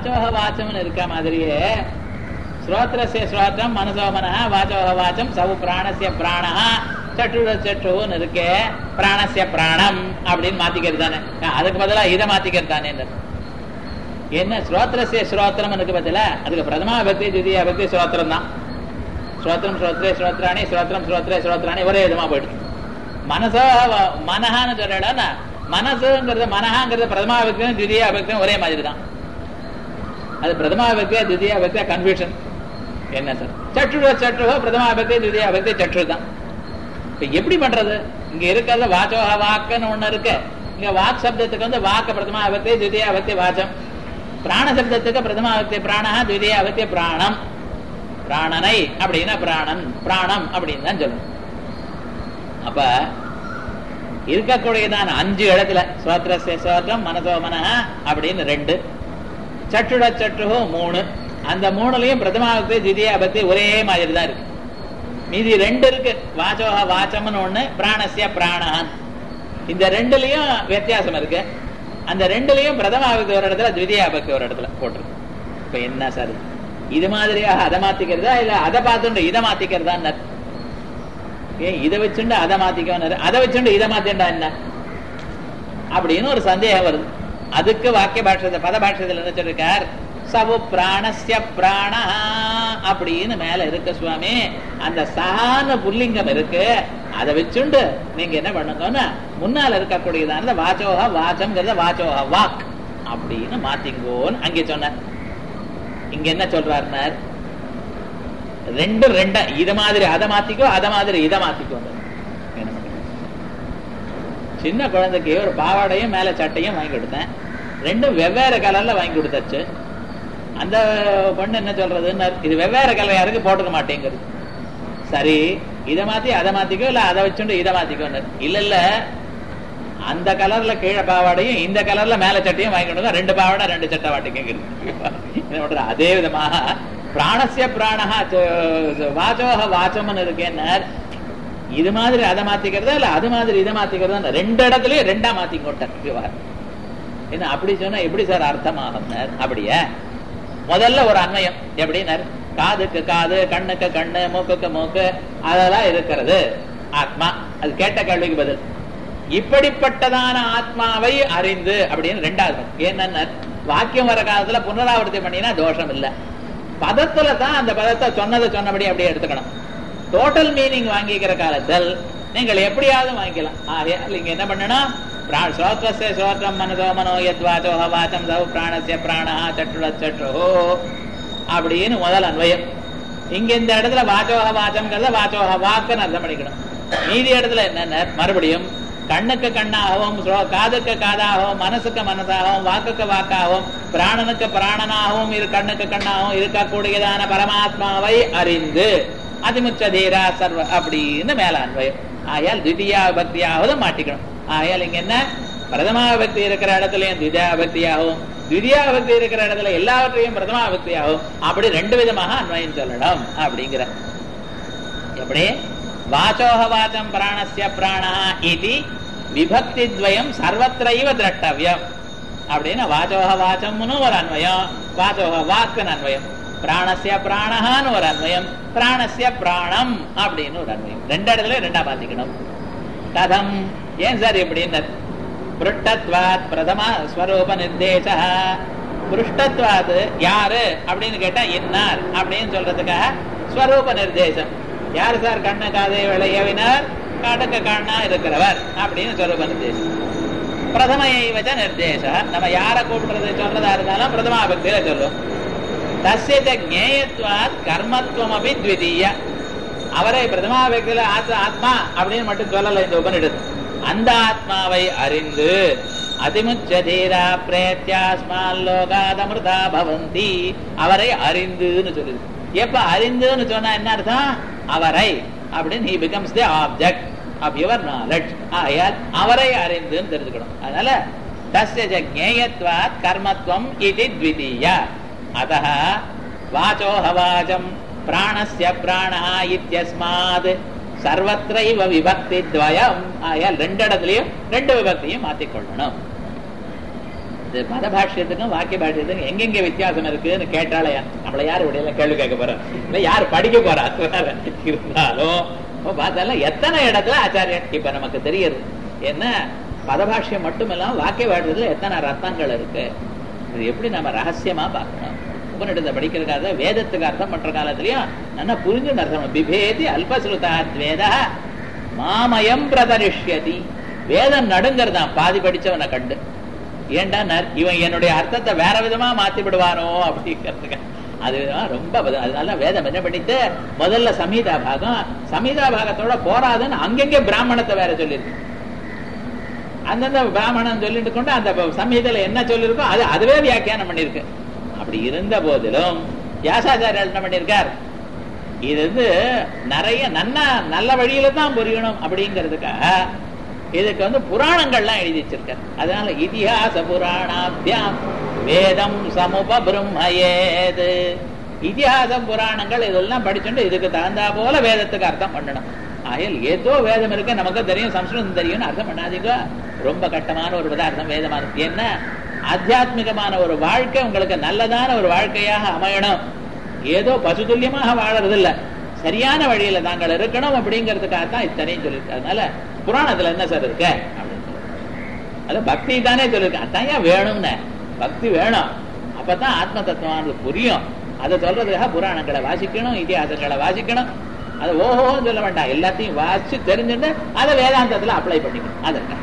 வாச்சோக வாச்சம்னு இருக்க மாதிரியே ஸ்ரோத்ரஸ்ய ஸ்ரோத்ரம் மனசோ மனஹ வாச்சோக வாச்சம் சவு பிராணஸ்ய பிராணஹ சட்டுர சட்டுன்னு இருக்கே பிராணஸ்ய பிராணம் அப்படின்னு மாத்திக்கிறது தானே அதுக்கு பதிலா இதை மாத்திக்கிறது தானே என்ன ஸ்ரோத்ரஸ்ய ஸ்ரோத்திரம் இருக்கு பதிலா அதுக்கு பிரதமா பக்தி திதியா பக்தி ஸ்ரோத்திரம் தான் ஸ்ரோத்திரம் ஸ்ரோத்ரே ஸ்ரோத்ராணி ஸ்ரோத்திரம் ஸ்ரோத்ரே ஸ்ரோத்ராணி ஒரே விதமா போயிடுது மனசோ வ- மனஹான்னு சொல்றா மனசுங்கிறது மனஹாங்கிறது பிரதமா பக்தியும் திதியா பக்தியும் ஒரே மாதிரி தான் அது பிரதமா பக்தியா திதியா பக்தியா கன்ஃபியூஷன் என்ன சார் சற்றுட சற்றுவோ பிரதமா பக்தி திதியா பக்தி சற்று தான் இப்ப எப்படி பண்றது இங்க இருக்கிறது வாச்சோக வாக்குன்னு ஒண்ணு இருக்கு இங்க வாக் சப்தத்துக்கு வந்து வாக்க பிரதமா பக்தி திதியா பக்தி வாச்சம் பிராண சப்தத்துக்கு பிரதமா பக்தி பிராணா திதியா பக்தி பிராணம் பிராணனை அப்படின்னா பிராணன் பிராணம் அப்படின்னு தான் சொல்லணும் அப்ப இருக்கக்கூடியதான அஞ்சு இடத்துல சோத்திரஸ்ய சோத்திரம் மனசோ மனஹ அப்படின்னு ரெண்டு சற்றுட சற்றுகோ மூணு அந்த மூணுலயும் பிரதமாபக்தி திதியாபக்தி ஒரே மாதிரி தான் இருக்கு மீதி ரெண்டு இருக்கு வாச்சோக வாச்சம்னு ஒண்ணு பிராணஸ்ய பிராணஹன் இந்த ரெண்டுலயும் வித்தியாசம் இருக்கு அந்த ரெண்டுலயும் பிரதமாபக்தி ஒரு இடத்துல திவிதியாபக்தி ஒரு இடத்துல போட்டிருக்கு இப்ப என்ன சார் இது? இது மாதிரியாக அதை மாத்திக்கிறதா இல்ல அதை பார்த்துட்டு இதை மாத்திக்கிறதா ஏன் இதை வச்சுண்டு அதை மாத்திக்கணும் அதை வச்சுண்டு இதை மாத்திண்டா என்ன அப்படின்னு ஒரு சந்தேகம் வருது அதுக்கு வாக்கிய பாஷ்யத்தை பத பாஷ்யத்துல என்ன சொல்லிருக்கார் சவு பிராணஸ்ய பிராண அப்படின்னு மேல இருக்கு சுவாமி அந்த சகான புல்லிங்கம் இருக்கு அதை வச்சுண்டு நீங்க என்ன பண்ணுங்கன்னா முன்னால இருக்கக்கூடியதான வாச்சோக வாச்சம்ங்கிறத வாச்சோக வாக் அப்படின்னு மாத்திங்கோன்னு அங்கே சொன்னார் இங்க என்ன சொல்றாருன்னார் ரெண்டும் ரெண்டா இத மாதிரி அதை மாத்திக்கோ அத மாதிரி இதை மாத்திக்கோ என்ன பண்றது? சின்ன குழந்தைக்கு ஒரு பாவாடையும் மேல சட்டையும் வாங்கி கொடுத்தேன் ரெண்டும் வெவ்வேறு கலர்ல வாங்கி கொடுத்தாச்சு அந்த பொண்ணு என்ன சொல்றதுன்னு இது வெவ்வேறு கலர் யாருக்கு போட்டுக்க மாட்டேங்குது சரி இதை மாத்தி அதை மாத்திக்கோ இல்ல அதை வச்சுட்டு இதை மாத்திக்கோ இல்ல இல்ல அந்த கலர்ல கீழே பாவாடையும் இந்த கலர்ல மேல சட்டையும் வாங்கி கொடுங்க ரெண்டு பாவாடை ரெண்டு சட்டை வாட்டிக்கு என்ன பண்ற அதே விதமாக பிராணசிய பிராணஹா ச- வாச்சோக வாச்சம்னு இருக்கேன்னார் இது மாதிரி அதை மாத்திக்கிறதா இல்ல அது மாதிரி இதை மாத்திக்கிறதா ரெண்டு இடத்துலயும் ரெண்டா மாத்தி கொட்டார் என்ன அப்படி சொன்னா எப்படி சார் அர்த்தமாகும் அப்படியே முதல்ல ஒரு அன்வயம் எப்படின்னார் காதுக்கு காது கண்ணுக்கு கண்ணு மூக்குக்கு மூக்கு அதெல்லாம் இருக்கிறது ஆத்மா அது கேட்ட கேள்விக்கு பதில் இப்படிப்பட்டதான ஆத்மாவை அறிந்து அப்படின்னு ரெண்டாவது என்னன்னா வாக்கியம் வர காலத்துல புனராவர்த்தி பண்ணினா தோஷம் இல்ல பதத்துல தான் அந்த பதத்தை சொன்னதை சொன்னபடி அப்படியே எடுத்துக்கணும் டோட்டல் மீனிங் வாங்கிக்கிற காலத்தில் நீங்கள் எப்படியாவது வாங்கிக்கலாம் ஆகையால் இங்க என்ன பண்ணணும் பிரா- ஸ்ரோத்ரஸ்ய ஸ்ரோத்ரம் மனதோ மனோ யத்வாச்சோஹ வாச்சம் சவ் பிராணஸ்ய பிராணா சற்றுட சற்றோ அப்படின்னு முதல் அன்வயம் இங்க இந்த இடத்துல வாச்சோக வாச்சம்ங்கிறத வாச்சோக வாக்குன்னு அர்த்தம் பண்ணிக்கணும் மீதி இடத்துல என்னென்ன மறுபடியும் கண்ணுக்கு கண்ணாகவும் ஸ்ரோ- காதுக்கு காதாகவும் மனசுக்கு மனசாகவும் வாக்குக்கு வாக்காகவும் பிராணனுக்கு பிராணனாகவும் இரு கண்ணுக்கு கண்ணாகவும் இருக்கக்கூடியதான பரமாத்மாவை அறிந்து அதிமுச்சதீரா சர்வ அப்படின்னு மேல அன்வயம் ஆகையால் திவ்யா பக்தியாவது மாட்டிக்கணும் ஆகையால் இங்க என்ன பிரதமா பக்தி இருக்கிற இடத்துலயும் திவ்யா பக்தியாகவும் திவ்யா பக்தி இருக்கிற இடத்துல எல்லாவற்றையும் பிரதமா பக்தியாகவும் அப்படி ரெண்டு விதமாக அன்வயம் சொல்லணும் அப்படிங்கிற எப்படி வாச்சோக வாச்சம் பிராணஸ்ய பிராணா இது விபக்தி துவயம் சர்வத்திரைவ திரட்டவியம் அப்படின்னு வாச்சோக வாச்சம்னு ஒரு அன்வயம் வாச்சோக வாக்குன்னு அன்வயம் பிராணஸ்ய பிராணஹான்னு ஒரு அன்வயம் பிராணஸ்ய பிராணம் அப்படின்னு ஒரு அன்வயம் ரெண்டு இடத்துல ரெண்டா பாத்திக்கணும் கதம் ஏன் சார் எப்படின்னு பிருஷ்டத்வாத் பிரதம ஸ்வரூப நிர்தேச பிருஷ்டத்வாத் யாரு அப்படின்னு கேட்டா இன்னார் அப்படின்னு சொல்றதுக்காக ஸ்வரூப நிர்தேசம் யார் சார் கண்ணு காதை விளையவினார் காட்டுக்கு கண்ணா இருக்கிறவர் அப்படின்னு ஸ்வரூப நிர்தேசம் பிரதமையை வச்ச நிர்தேச நம்ம யாரை கூப்பிடுறது சொல்றதா இருந்தாலும் பிரதமா பக்தியில சொல்லும் தஸ்ய ஜேயத்வாத் கர்மத்துவம் அப்படி த்விதீய அவரை பிரதமா பக்தியில ஆத்மா ஆத்மா அப்படின்னு மட்டும் சொல்லல இந்த உபனிடத்து அந்த ஆத்மாவை அறிந்து அதிமுச்சதீரா பிரேத்தியாஸ்மால் லோகாதமிருதா பவந்தி அவரை அறிந்துன்னு சொல்லுது எப்ப அறிந்துன்னு சொன்னா என்ன அர்த்தம் அவரை அப்படின்னு he becomes the object of your knowledge ஆகையால் அவரை அறிந்துன்னு தெரிஞ்சுக்கணும் அதனால தஸ்ய ஜேயத்வாத் கர்மத்துவம் இது த்விதீய அதः வாச்சோஹ வாச்சம் பிராணஸ்ய பிராணா இத்தியஸ்மாத் சர்வத்திரைவ விபக்தி துவயம் ஆகையால் ரெண்டு இடத்துலயும் ரெண்டு விபக்தியும் மாத்திக்கொள்ளணும் இது மத பாஷ்யத்துக்கும் வாக்கிய பாஷ்யத்துக்கும் எங்கெங்க வித்தியாசம் இருக்குன்னு கேட்டாலையா நம்மள யாரு இப்படியில கேள்வி கேட்க போறா இல்ல யாரு படிக்க போறா வேற. இருந்தாலும் இப்ப பார்த்தாலும் எத்தனை இடத்துல ஆச்சாரியன் இப்ப நமக்கு தெரியுது என்ன பதபாஷ்யம் மட்டும் இல்லாம வாக்கிய பாஷ்யத்துல எத்தனை ரத்தங்கள் இருக்கு இது எப்படி நம்ம ரகசியமா பார்க்கணும் உபநிடத்தை படிக்கிறதுக்காக வேதத்துக்கு அர்த்தம் பண்ற காலத்திலயும் நல்லா புரிஞ்சு அர்த்தம் பிபேதி அல்பஸ்ருதாத் வேத மாமயம் பிரதரிஷ்யதி வேதம் நடுங்கிறதான் பாதி படிச்சவனை கண்டு ஏண்டா நர்- இவன் என்னுடைய அர்த்தத்தை வேற விதமா மாத்தி விடுவானோ அப்படிங்கிறதுக்கு அது ரொம்ப பத- அதனால வேதம் என்ன பண்ணிட்டு முதல்ல சமீதா பாகம் சமீதா பாகத்தோட போராதுன்னு அங்கங்க பிராமணத்தை வேற சொல்லியிருக்கு அந்தந்த பிராமணன் சொல்லிட்டு கொண்டு அந்த சமீதையில என்ன சொல்லிருக்கோ அது அதுவே வியாக்கியானம் பண்ணிருக்கு அப்படி இருந்த போதிலும் வியாசாச்சாரியர் என்ன பண்ணிருக்கார் இது வந்து நிறைய நன்ன நல்ல வழியில தான் புரியணும் அப்படிங்கிறதுக்காக இதுக்கு வந்து புராணங்கள்லாம் எழுதி வச்சிருக்கார் அதனால இதிகாச புராணாபியாம் வேதம் சமுப பிரம்மயேது இதிகாச புராணங்கள் இதெல்லாம் படிச்சுட்டு இதுக்கு தகுந்தா போல வேதத்துக்கு அர்த்தம் பண்ணணும் ஆகையால் ஏதோ வேதம் இருக்கு நமக்கு தெரியும் சம்ஸ்கிருதம் தெரியும்னு அர்த்தம் பண்ணாதீங்க ரொம்ப கட்டமான ஒரு பதார்த்தம் வேதமா இருக்கு என்ன ஆத்தியாத்மிகமான ஒரு வாழ்க்கை உங்களுக்கு நல்லதான ஒரு வாழ்க்கையாக அமையணும் ஏதோ பசுதுல்யமாக வாழறது இல்ல சரியான வழியில தாங்கள் இருக்கணும் அப்படிங்கிறதுக்காக தான் இத்தனையும் சொல்லியிருக்கு அதனால புராணத்துல என்ன சார் இருக்கு அப்படின்னு சொல்லிருக்கு. அது பக்தி தானே சொல்லிருக்கு அதான் ஏன் வேணும்னு பக்தி வேணும் அப்பதான் ஆத்ம தத்துவமானது புரியும் அதை சொல்றதுக்காக புராணங்களை வாசிக்கணும் இதிகாசங்களை வாசிக்கணும் அது ஓஹோன்னு சொல்ல வேண்டாம் எல்லாத்தையும் வாசிச்சு தெரிஞ்சுட்டு அதை வேதாந்தத்துல அப்ளை பண்ணிக்கணும் அதற்காக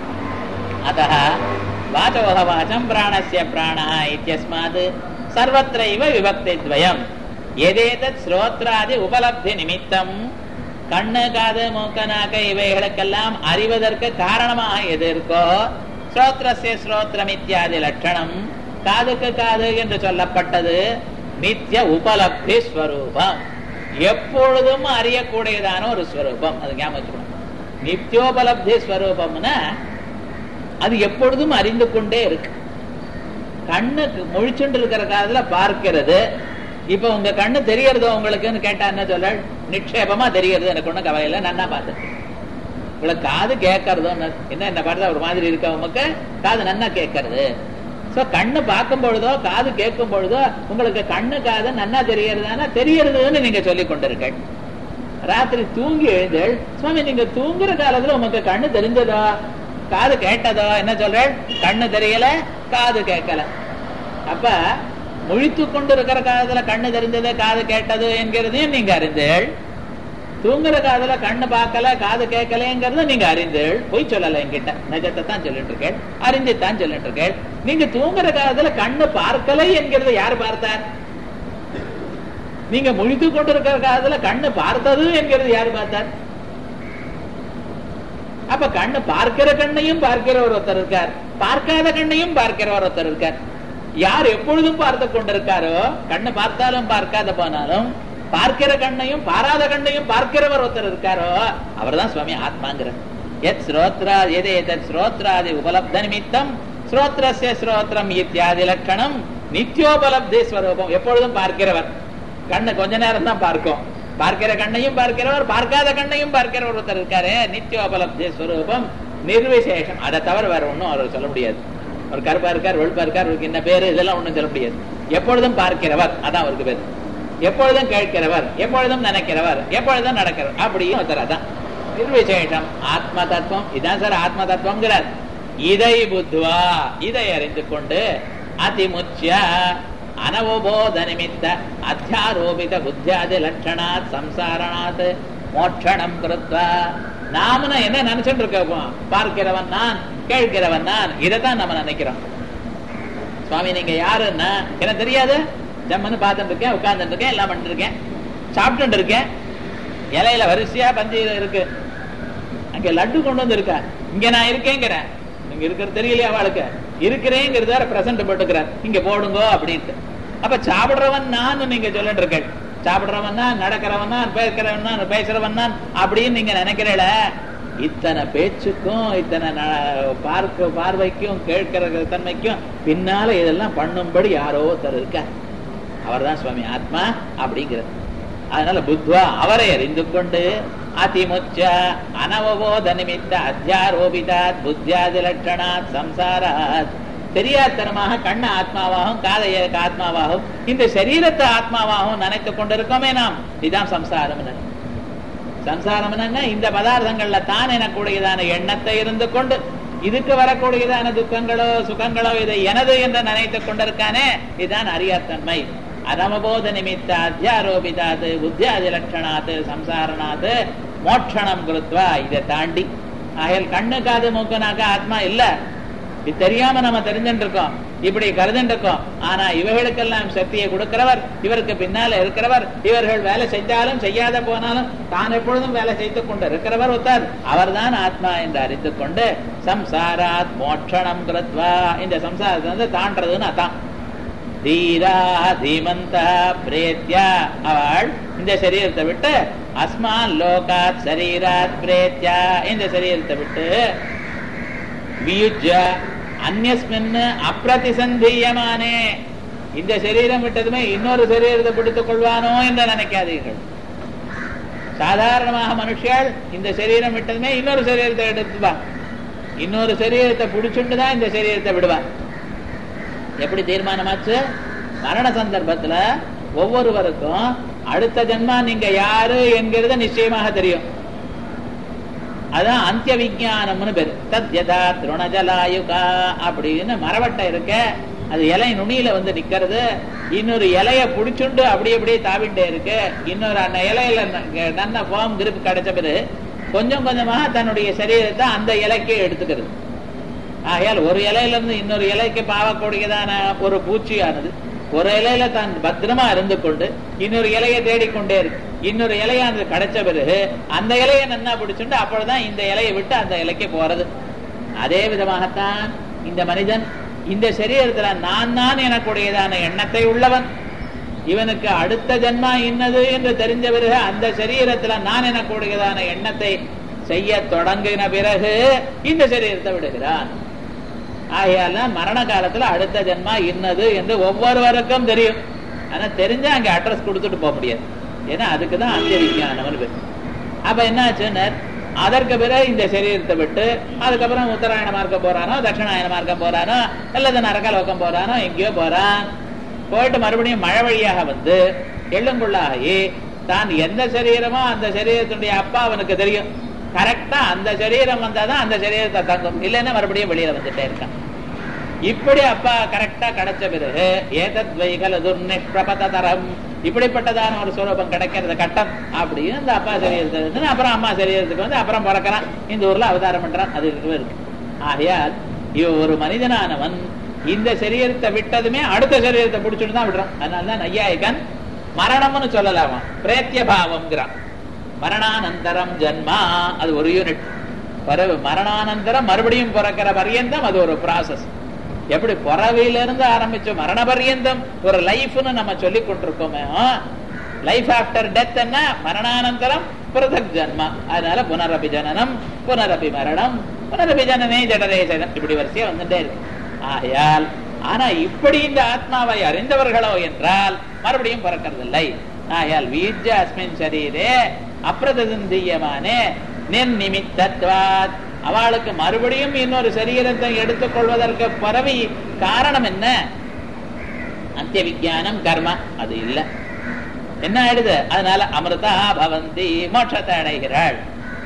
अतः वाचोः वाचं प्राणस्य प्राणः इत्यस्मात् सर्वत्रैव विभक्तिद्वयम् எதேதத் ஸ்ரோத்ராதி உபலப்தி நிமித்தம் கண்ணு காது மூக்க நாக்க இவைகளுக்கெல்லாம் அறிவதற்கு காரணமாக எது இருக்கோ ஸ்ரோத்ரஸ்ய ஸ்ரோத்ரம் இத்தியாதி லட்சணம் காதுக்கு காது என்று சொல்லப்பட்டது நித்திய உபலப்தி ஸ்வரூபம் எப்பொழுதும் அறியக்கூடியதான ஒரு ஸ்வரூபம் அது ஞாபகம் வச்சுக்கணும் நித்தியோபலப்தி ஸ்வரூபம்னா அது எப்பொழுதும் அறிந்து கொண்டே இருக்கு கண்ணுக்கு முழிச்சுட்டு இருக்கிற காலத்துல பார்க்கிறது இப்ப உங்க கண்ணு தெரியறதோ உங்களுக்குன்னு கேட்டா என்ன சொல்ல நிக்ஷேபமா தெரியறது எனக்கு ஒண்ணும் கவலை இல்லை நன்னா பார்த்துட்டு உங்களுக்கு காது கேட்கறதோ என்ன என்ன பார்த்தா ஒரு மாதிரி இருக்க உமக்கு காது நன்னா கேட்கறது சோ கண்ணு பார்க்கும் பொழுதோ காது கேட்கும் பொழுதோ உங்களுக்கு கண்ணு காது நன்னா தெரியறதானா தெரியறதுன்னு நீங்க சொல்லி கொண்டிருக்கேன் ராத்திரி தூங்கி எழுந்தேள் சுவாமி நீங்க தூங்குற காலத்துல உமக்கு கண்ணு தெரிஞ்சதோ காது கேட்டதோ என்ன சொல்றேன் கண்ணு தெரியல காது கேட்கல அப்ப முழித்து கொண்டு இருக்கிற காலத்துல கண்ணு தெரிஞ்சது காது கேட்டது என்கிறதையும் நீங்க அறிந்தேள் தூங்குற காதுல கண்ணு பார்க்கல காது கேட்கலங்கிறத நீங்க அறிந்தேள் பொய் சொல்லல என்கிட்ட நிஜத்தை தான் சொல்லிட்டு இருக்கேன் அறிஞ்சுத்தான் சொல்லிட்டு இருக்கேன் நீங்க தூங்குற காலத்துல கண்ணு பார்க்கலை என்கிறத யார் பார்த்தார் நீங்க முழித்து கொண்டிருக்கிற காலத்துல கண்ணு பார்த்தது என்கிறது யார் பார்த்தார் அப்ப கண்ணு பார்க்கிற கண்ணையும் பார்க்கிற ஒருத்தர் இருக்கார் பார்க்காத கண்ணையும் பார்க்கிற ஒருத்தர் இருக்கார் யார் எப்பொழுதும் பார்த்து கொண்டிருக்காரோ கண்ணு பார்த்தாலும் பார்க்காத போனாலும் பார்க்கிற கண்ணையும் பாராத கண்ணையும் பார்க்கிறவர் ஒருத்தர் இருக்காரோ அவர்தான் சுவாமி ஆத்மாங்கிறார் எத் ஸ்ரோத்ரா எதே தத் ஸ்ரோத்ராதி உபலப்த நிமித்தம் ஸ்ரோத்ரஸ்ய ஸ்ரோத்ரம் இத்தியாதி லட்சணம் நித்தியோபலப்தி ஸ்வரூபம் எப்பொழுதும் பார்க்கிறவர் கண்ணு கொஞ்ச நேரம் தான் பார்க்கும் பார்க்கிற கண்ணையும் பார்க்கிறவர் பார்க்காத கண்ணையும் பார்க்கிறவர் ஒருத்தர் இருக்காரு நித்தியோபலப்தி ஸ்வரூபம் நிர்விசேஷம் அதை தவிர வேற ஒண்ணும் அவர் சொல்ல முடியாது ஒரு கருப்பா இருக்கார் வெளுப்பா இருக்கார் அவருக்கு என்ன பேரு இதெல்லாம் ஒண்ணும் சொல்ல முடியாது எப்பொழுதும் பார்க்கிறவர் அதான் அவருக்கு பேர் எப்பொழுதும் கேட்கிறவர் எப்பொழுதும் நினைக்கிறவர் எப்பொழுதும் நடக்கிறவர் அப்படியும் ஒருத்தர் அதான் நிர்விசேஷம் ஆத்ம தத்துவம் இதான் சார் ஆத்ம தத்துவம்ங்கிறார் இதை புத்வா இதை அறிந்து கொண்டு அதிமுச்சிய அனவபோத நிமித்த அத்தியாரோபித புத்தியாதி லட்சணாத் சம்சாரணாத் மோட்சணம் கிருத்வா நாம என்ன நினைச்சுட்டு இருக்கோம் பார்க்கிறவன் நான் கேட்கிறவன் நான் இதைத்தான் நம்ம நினைக்கிறோம் சுவாமி நீங்க யாருன்னா எனக்கு தெரியாது ஜம்மன்னு பார்த்துட்டு இருக்கேன் உட்கார்ந்துட்டு இருக்கேன் எல்லாம் பண்ணிட்டு இருக்கேன் சாப்பிட்டு இருக்கேன் இலையில வரிசையா பந்தியில இருக்கு அங்க லட்டு கொண்டு வந்து இருக்கா இங்க நான் இருக்கேங்கிறேன் நீங்க இருக்கிறது தெரியலையா அவளுக்கு இருக்கிறேங்கிறத பிரசன்ட் போட்டுக்கிறார் இங்க போடுங்க அப்படின்ட்டு அப்ப சாப்பிடுறவன் நான் நீங்க சொல்லிட்டு இருக்கேன் சாப்பிடுறவன் தான் நடக்கிறவன் தான் பேசுறவன் தான் பேசுறவன் தான் அப்படின்னு நீங்க நினைக்கிறீல இத்தனை பேச்சுக்கும் இத்தனை பார்க்க பார்வைக்கும் கேட்கிற தன்மைக்கும் பின்னால இதெல்லாம் பண்ணும்படி யாரோ ஒருத்தர் இருக்க அவர் தான் சுவாமி ஆத்மா அப்படிங்கிறது அதனால புத்வா அவரை அறிந்து கொண்டு அதிமுச்ச அனவபோத நிமித்த அத்தியாரோபிதாத் புத்தியாதி லட்சணாத் சம்சாராத் தெரியாதனமாக கண்ண ஆத்மாவாகவும் காதை ஆத்மாவாகவும் இந்த சரீரத்தை ஆத்மாவாகவும் நினைத்து கொண்டிருக்கோமே நாம் இதுதான் சம்சாரம் சம்சாரம் இந்த பதார்த்தங்கள்ல தான் எனக்கூடியதான எண்ணத்தை இருந்து கொண்டு இதுக்கு வரக்கூடியதான துக்கங்களோ சுகங்களோ இதை எனது என்று நினைத்துக் கொண்டிருக்கானே இதுதான் அறியாத்தன்மை அரமபோத நிமித்த அத்தியாரோபிதாது புத்தியாதி லட்சணாத்து சம்சாரணாத்து மோட்சணம் கொடுத்வா இதை தாண்டி ஆகையால் கண்ணு காது மூக்குனாக்க ஆத்மா இல்ல இது தெரியாம நம்ம தெரிஞ்சுட்டு இருக்கோம் இப்படி கருதுட்டு இருக்கோம் ஆனா இவர்களுக்கெல்லாம் சக்தியை கொடுக்கிறவர் இவருக்கு பின்னால இருக்கிறவர் இவர்கள் வேலை செஞ்சாலும் செய்யாத போனாலும் தான் எப்பொழுதும் வேலை செய்து கொண்டு இருக்கிறவர் ஒத்தார் அவர்தான் ஆத்மா என்று அறிந்து கொண்டு சம்சாராத் மோட்சணம் கிருத்வா இந்த சம்சாரத்தை வந்து தாண்டதுன்னு அதான் தீரா தீமந்த பிரேத்யா அவள் இந்த சரீரத்தை விட்டு அஸ்மான் லோகாத் சரீராத் பிரேத்யா இந்த சரீரத்தை விட்டு வியுஜ அந்நியஸ்மின் அப்பிரதிசந்தீயமானே இந்த சரீரம் விட்டதுமே இன்னொரு சரீரத்தை பிடித்துக் கொள்வானோ என்று நினைக்காதீர்கள் சாதாரணமாக மனுஷியால் இந்த சரீரம் விட்டதுமே இன்னொரு சரீரத்தை எடுத்துவான் இன்னொரு சரீரத்தை பிடிச்சுட்டு தான் இந்த சரீரத்தை விடுவான் எப்படி தீர்மானமாச்சு மரண சந்தர்ப்பத்துல ஒவ்வொருவருக்கும் அடுத்த ஜென்மா நீங்க யாரு என்கிறது நிச்சயமாக தெரியும் அதான் அந்திய விஜயானம்னு பேரு தத்யதா திருணஜலாயுகா அப்படின்னு மரவட்டை இருக்க அது இலை நுனியில வந்து நிக்கிறது இன்னொரு இலைய புடிச்சுண்டு அப்படி அப்படியே தாவிண்டே இருக்கு இன்னொரு அந்த இலையில நல்ல ஃபார்ம் கிரிப் கிடைச்ச பிறகு கொஞ்சம் கொஞ்சமாக தன்னுடைய சரீரத்தை அந்த இலைக்கே எடுத்துக்கிறது ஆகையால் ஒரு இலையில இருந்து இன்னொரு இலைக்கு பாவக்கூடியதான ஒரு பூச்சியானது ஒரு இலையில தான் பத்திரமா இருந்து கொண்டு இன்னொரு இலையை தேடிக்கொண்டே இருக்கு இன்னொரு இலையானது கிடைச்ச பிறகு அந்த இலையை நன்னா பிடிச்சுட்டு அப்பொழுதுதான் இந்த இலையை விட்டு அந்த இலைக்கு போறது அதே விதமாகத்தான் இந்த மனிதன் இந்த சரீரத்துல நான் தான் எனக்குடையதான எண்ணத்தை உள்ளவன் இவனுக்கு அடுத்த ஜென்மா இன்னது என்று தெரிஞ்ச பிறகு அந்த சரீரத்துல நான் எனக்குடையதான எண்ணத்தை செய்ய தொடங்கின பிறகு இந்த சரீரத்தை விடுகிறான் ஆகையால மரண காலத்துல அடுத்த ஜென்மா இன்னது என்று ஒவ்வொருவருக்கும் தெரியும் ஆனா தெரிஞ்சா அங்க அட்ரஸ் கொடுத்துட்டு போக முடியாது ஏன்னா அதுக்குதான் அந்த விஞ்ஞானம் பேர் அப்ப என்ன ஆச்சுன்னு அதற்கு பிறகு இந்த சரீரத்தை விட்டு அதுக்கப்புறம் உத்தராயண மார்க்கம் போறானோ தட்சிணாயன மார்க்கம் போறானோ அல்லது நரகலோகம் போறானோ எங்கேயோ போறான் போயிட்டு மறுபடியும் மழை வழியாக வந்து எள்ளுங்குள்ளாகி தான் எந்த சரீரமோ அந்த சரீரத்தினுடைய அப்பா அவனுக்கு தெரியும் கரெக்டா அந்த சரீரம் வந்தாதான் அந்த சரீரத்தை தங்கும் இல்லைன்னா மறுபடியும் வெளியில வந்துட்டே இருக்கான் இப்படி அப்பா கரெக்டா கிடைச்ச பிறகு ஏதத் வைகல துர்நிஷ்பிரபதரம் இப்படிப்பட்டதான ஒரு சுரூபம் கிடைக்கிறது கட்டம் அப்படின்னு இந்த அப்பா சரீரத்துக்கு அப்புறம் அம்மா சரீரத்துக்கு வந்து அப்புறம் பிறக்கிறான் இந்த ஊர்ல அவதாரம் பண்றான் அது இருக்கு ஆகையால் இவ ஒரு மனிதனானவன் இந்த சரீரத்தை விட்டதுமே அடுத்த சரீரத்தை பிடிச்சிட்டு தான் விடுறான் அதனாலதான் நையாயிகன் மரணம்னு சொல்லலாமா பிரேத்திய பாவம்ங்கிறான் மரணானந்தரம் ஜன்மா அது ஒரு யூனிட் பிறகு மரணானந்தரம் மறுபடியும் பிறக்கிற பரியந்தம் அது ஒரு ப்ராசஸ் எப்படி பிறவியிலிருந்து ஆரம்பிச்ச மரண பரியந்தம் ஒரு லைஃப்னு நம்ம சொல்லி கொண்டிருக்கோமே லைஃப் ஆஃப்டர் டெத் என்ன மரணானந்தரம் பிரதக் ஜன்மா அதனால புனரபி ஜனனம் புனரபி மரணம் புனரபி ஜனனே ஜடரேசனம் இப்படி வரிசையா வந்துட்டே இருக்கு ஆகையால் ஆனா இப்படி இந்த ஆத்மாவை அறிந்தவர்களோ என்றால் மறுபடியும் பிறக்கிறதில்லை ஆகையால் வீஜ அஸ்மின் சரீரே அப்பிரதந்தீயமானே நிர்நிமித்தத்வாத் அவளுக்கு மறுபடியும் இன்னொரு சரீரத்தை எடுத்துக் கொள்வதற்கு பரவி காரணம் என்ன அந்திய விஜயானம் கர்மா அது இல்ல என்ன ஆயிடுது அதனால அமிர்தா பவந்தி மோட்சத்தை அடைகிறாள்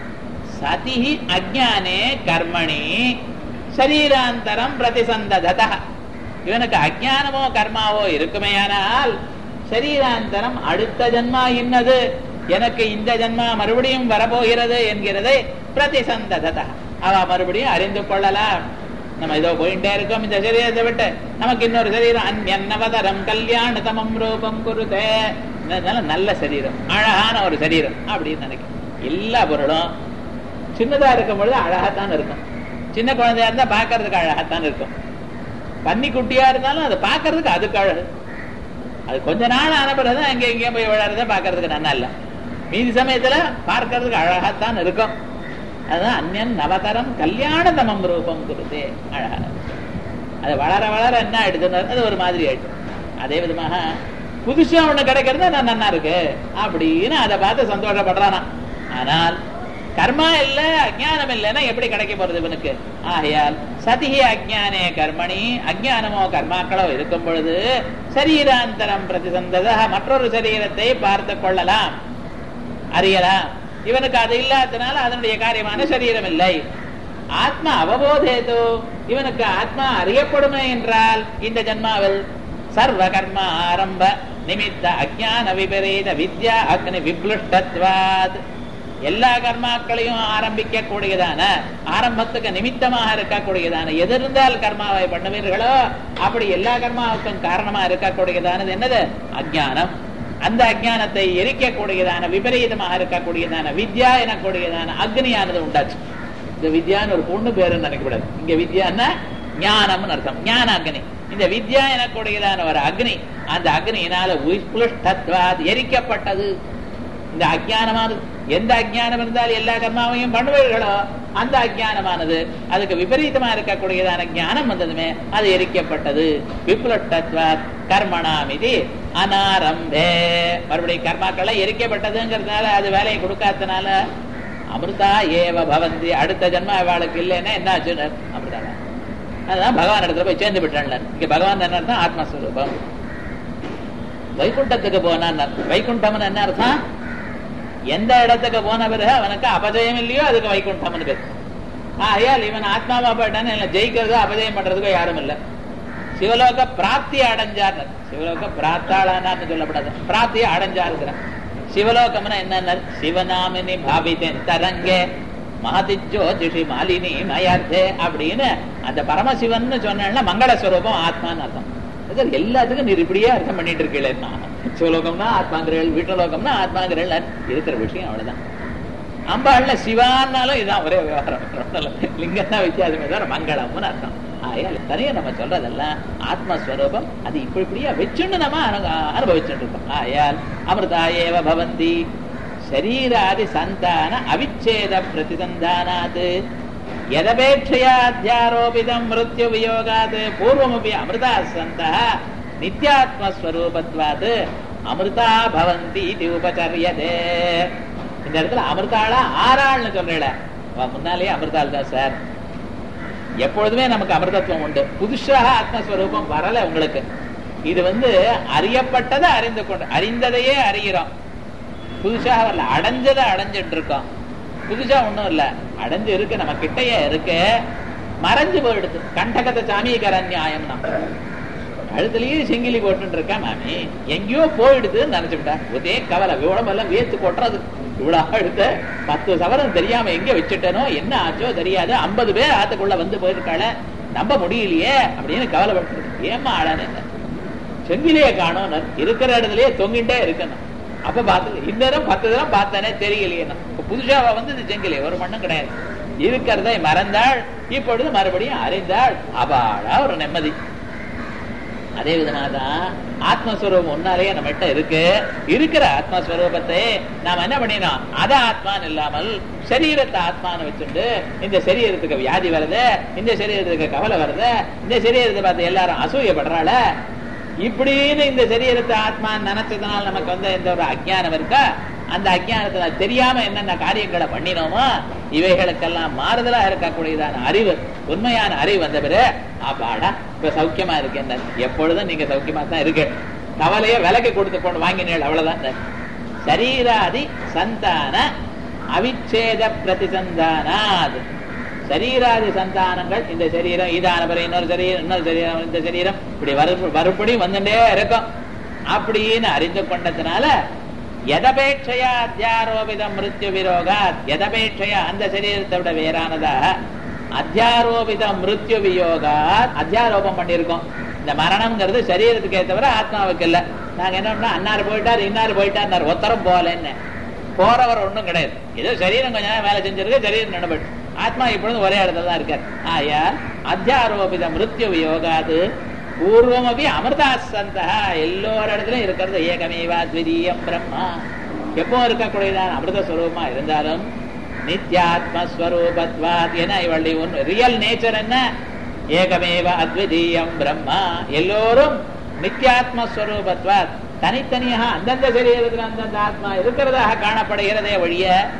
சதி அஜானே கர்மணி சரீராந்தரம் பிரதிசந்தத இவனுக்கு அஜானமோ கர்மாவோ இருக்குமேயானால் சரீராந்தரம் அடுத்த ஜன்மா இன்னது எனக்கு இந்த ஜன்மா மறுபடியும் வரப்போகிறது என்கிறதை பிரதிசந்தத அவ மறுபடியும் அறிந்து கொள்ளலாம் நம்ம இதோ போயிட்டே இருக்கோம் இந்த சரீரத்தை விட்டு நமக்கு இன்னொரு சரீரம் அந்நவதரம் கல்யாண தமம் ரூபம் குருதே நல்ல சரீரம் அழகான ஒரு சரீரம் அப்படின்னு நினைக்கிறேன் எல்லா பொருளும் சின்னதா இருக்கும் பொழுது அழகாத்தான் இருக்கும் சின்ன குழந்தையா இருந்தா பாக்குறதுக்கு அழகாத்தான் இருக்கும் பன்னி குட்டியா இருந்தாலும் அதை பாக்குறதுக்கு அதுக்கு அழகு அது கொஞ்ச நாள் ஆன பிறகுதான் எங்க எங்கேயும் போய் விளையாடுறத பாக்குறதுக்கு நல்லா இல்ல மீதி சமயத்துல பார்க்கறதுக்கு அழகாத்தான் இருக்கும் அதுதான் அந்நன் நவதரம் கல்யாண தமம் ரூபம் கொடுத்தே அழகான அது வளர வளர என்ன ஆயிடுதுன்னு அது ஒரு மாதிரி ஆயிடுச்சு அதே விதமாக புதுசா ஒண்ணு கிடைக்கிறது நான் நன்னா இருக்கு அப்படின்னு அதை பார்த்து சந்தோஷப்படுறானா ஆனால் கர்மா இல்ல அஜ்ஞானம் இல்லைன்னா எப்படி கிடைக்க போறது இவனுக்கு ஆகையால் சதிஹி அஜ்ஞானே கர்மணி அஜ்ஞானமோ கர்மாக்களோ இருக்கும் பொழுது சரீராந்தரம் பிரதிசந்தத மற்றொரு சரீரத்தை பார்த்து கொள்ளலாம் அறியலாம் இவனுக்கு அது இல்லாதனால அதனுடைய காரியமான சரீரம் இல்லை ஆத்மா அவபோதேதோ இவனுக்கு ஆத்மா அறியப்படுமே என்றால் இந்த ஜன்மாவில் சர்வ கர்ம ஆரம்ப நிமித்த அஜான விபரீத வித்யா அக்னி விப்ளுஷ்டத்வாத் எல்லா கர்மாக்களையும் ஆரம்பிக்க கூடியதான ஆரம்பத்துக்கு நிமித்தமாக இருக்கக்கூடியதான எது இருந்தால் கர்மாவை பண்ணுவீர்களோ அப்படி எல்லா கர்மாவுக்கும் காரணமா இருக்கக்கூடியதானது என்னது அஜானம் அந்த அஜானத்தை எரிக்கக்கூடியதான விபரீதமாக இருக்கக்கூடியதான வித்யா எனக்கூடியதான அக்னியானது உண்டாச்சு இந்த வித்யான்னு ஒரு பொண்ணு பேருன்னு நினைக்கக்கூடாது இங்க வித்யான்னா ஞானம்னு அர்த்தம் ஞான அக்னி இந்த வித்யா எனக்கூடியதான ஒரு அக்னி அந்த அக்னியினால உயிர்ப்புலஷ்டத்வாத் எரிக்கப்பட்டது இந்த அஜானமானது எந்த அஜானம் இருந்தால் எல்லா கர்மாவையும் பண்ணுவீர்களோ அந்த அஜானமானது அதுக்கு விபரீதமா இருக்கக்கூடியதான ஞானம் வந்ததுமே அது எரிக்கப்பட்டது விப்ளட்டத்வாத் கர்மணாம் இது அனாரம்பே மறுபடியும் கர்மாக்களை எரிக்கப்பட்டதுங்கிறதுனால அது வேலையை கொடுக்காதனால அமிர்தா ஏவ பவந்தி அடுத்த ஜென்ம அவளுக்கு இல்லைன்னா என்ன ஆச்சுன்னு அமிர்தா அதுதான் பகவான் இடத்துல போய் சேர்ந்து விட்டான்ல இங்க பகவான் என்ன அர்த்தம் ஆத்மஸ்வரூபம் வைகுண்டத்துக்கு போனான் வைகுண்டம்னு என்ன அர்த்தம் எந்த இடத்துக்கு போன பிறகு அவனுக்கு அபஜயம் இல்லையோ அதுக்கு வைகுண்டம்னு பேர் ஆயால் இவன் ஆத்மாவா போயிட்டான்னு இல்லை ஜெயிக்கிறதோ அபஜயம் பண்றதுக்கோ யாரும் இல்லை சிவலோக பிராப்தி அடைஞ்சார் சிவலோக பிராப்தாளானான்னு சொல்லப்படாது பிராப்தி அடைஞ்சாருங்கிறான் சிவலோகம்னா என்ன சிவநாமினி பாவித்தேன் தரங்கே மகதிஜோதிஷி மாலினி மயார்த்தே அப்படின்னு அந்த பரமசிவன் சொன்னா மங்களஸ்வரூபம் ஆத்மான்னு அர்த்தம் சார் எல்லாத்துக்கும் நீர் இப்படியே அர்த்தம் பண்ணிட்டு இருக்கீங்களா சிவலோகம்னா ஆத்மாங்கிறீள் வீட்டலோகம்னா ஆத்மாங்கிறீள் இருக்கிற விஷயம் அவ்வளவுதான் அம்பாள்ல சிவான்னாலும் இதான் ஒரே விவகாரம் லிங்கம் தான் வித்தியாசமே தவிர மங்களம்னு அர்த்தம் ஆயால் தனியா நம்ம சொல்றதெல்லாம் ஆத்மஸ்வரூபம் அது இப்படி இப்படியா வச்சுன்னு நம்ம அனுபவிச்சுட்டு இருக்கோம் ஆயால் அமிர்தா ஏவ பவந்தி சரீராதி சந்தான அவிச்சேத பிரதிசந்தானாத் எதபேட்சையா அத்தியாரோபிதம் மிருத்யு வியோகாத் பூர்வமபி அமிர்தா சந்த நித்யாத்மஸ்வரூபத்வாத் அமிர்தா பவந்தி இது உபச்சரியதே இந்த இடத்துல அமிர்தாளா ஆறாள்னு சொல்றேன் முன்னாலேயே அமிர்தாள் தான் சார் எப்பொழுதுமே நமக்கு அமிர்தத்துவம் உண்டு புதுசாக ஆத்மஸ்வரூபம் வரல உங்களுக்கு இது வந்து அறியப்பட்டதை அறிந்து கொண்டு அறிந்ததையே அறிகிறோம் புதுசாக வரல அடைஞ்சதை அடைஞ்சிட்டு இருக்கோம் புதுசா ஒண்ணும் இல்ல அடைஞ்சு இருக்கு நம்ம கிட்டையே இருக்கு மறைஞ்சு போயிடுது கண்டகத்தை சாமியக்கார நியாயம் தான் கழுத்துலயே செங்கிலி போட்டு இருக்கேன் மாமி எங்கேயோ போயிடுதுன்னு நினைச்சுட்டா ஒரே கவலை உடம்பெல்லாம் வேத்து கொட்டுறது இவ்வளவு அழுத்த பத்து சவரம் தெரியாம எங்க வச்சுட்டனோ என்ன ஆச்சோ தெரியாது ஐம்பது பேர் ஆத்துக்குள்ள வந்து போயிருக்காள நம்ப முடியலையே அப்படின்னு கவலைப்பட்டு ஏமா ஆளான செங்கிலியே காணும் இருக்கிற இடத்துலயே தொங்கிட்டே இருக்கணும் அப்ப பார்த்து இந்த நேரம் பத்து தரம் பார்த்தனே தெரியலையே இப்ப புதுசா வந்து இந்த செங்கிலி ஒரு மண்ணும் கிடையாது இருக்கிறதை மறந்தாள் இப்பொழுது மறுபடியும் அறிந்தாள் அபாடா ஒரு நிம்மதி அதே விதமாதான் ஆத்மஸ்வரூபம் முன்னாலேயே நம்மகிட்ட இருக்கு இருக்கிற ஆத்மஸ்வரூபத்தை நாம என்ன பண்ணினோம் அத ஆத்மான்னு இல்லாமல் சரீரத்தை ஆத்மான்னு வச்சுட்டு இந்த சரீரத்துக்கு வியாதி வருது இந்த சரீரத்துக்கு கவலை வருது இந்த சரீரத்தை பார்த்து எல்லாரும் அசூயப்படுறாள இப்படின்னு இந்த சரீரத்தை ஆத்மான்னு நினைச்சதுனால நமக்கு வந்து எந்த ஒரு அஜ்ஞானம் இருக்கா அந்த அஜ்ஞானத்துல தெரியாம என்னென்ன காரியங்களை பண்ணினோமோ இவைகளுக்கெல்லாம் மாறுதலா இருக்கக்கூடியதான அறிவு உண்மையான அறிவு வந்த பிறகு அப்பாடா இப்ப சௌக்கியமா இருக்கேன் எப்பொழுதும் நீங்க சௌக்கியமா தான் இருக்கு கவலைய விலைக்கு கொடுத்து கொண்டு வாங்கினீள் அவ்வளவுதான் சரீராதி சந்தான அவிச்சேத பிரதிசந்தானாத் சரீராதி சந்தானங்கள் இந்த சரீரம் இதான பிறகு இன்னொரு சரீரம் இன்னொரு சரீரம் இந்த சரீரம் இப்படி வரு மறுபடி வந்துட்டே இருக்கும் அப்படின்னு அறிந்து கொண்டதுனால எதபேட்சையா அத்தியாரோபிதம் மிருத்யு விரோகா எதபேட்சையா அந்த சரீரத்தை விட வேறானதா அத்தியாரோபித மிருத்யு வியோகா அத்தியாரோபம் பண்ணியிருக்கோம் இந்த மரணம்ங்கிறது சரீரத்துக்கு ஏற்றவர ஆத்மாவுக்கு இல்ல நாங்க என்ன பண்ணோம் அன்னார் போயிட்டார் இன்னார் போயிட்டார் ஒத்தரம் போகலன்னு போறவர் ஒண்ணும் கிடையாது ஏதோ சரீரம் கொஞ்ச நேரம் வேலை செஞ்சிருக்கு சரீரம் நடபட்டு ஆத்மா இப்பொழுது ஒரே இடத்துல தான் இருக்கார் ஆயா அத்தியாரோபித மிருத்யு வியோகாது பூர்வமபி அமிர்தாசந்தா எல்லோர இடத்துலயும் இருக்கிறது ஏகமேவா த்விதீயம் பிரம்மா எப்போ இருக்கக்கூடியதான் அமிர்த ஸ்வரூபமா இருந்தாலும் நித்யாத்மஸ்வரூபத்வாத் என இவளுடைய ஒன்று ரியல் நேச்சர் என்ன ஏகமேவ அத்விதீயம் பிரம்மா எல்லோரும் நித்யாத்மஸ்வரூபத்வாத் தனித்தனியாக அந்தந்த சரீரத்தில் அந்தந்த ஆத்மா இருக்கிறதாக காணப்படுகிறதே ஒழிய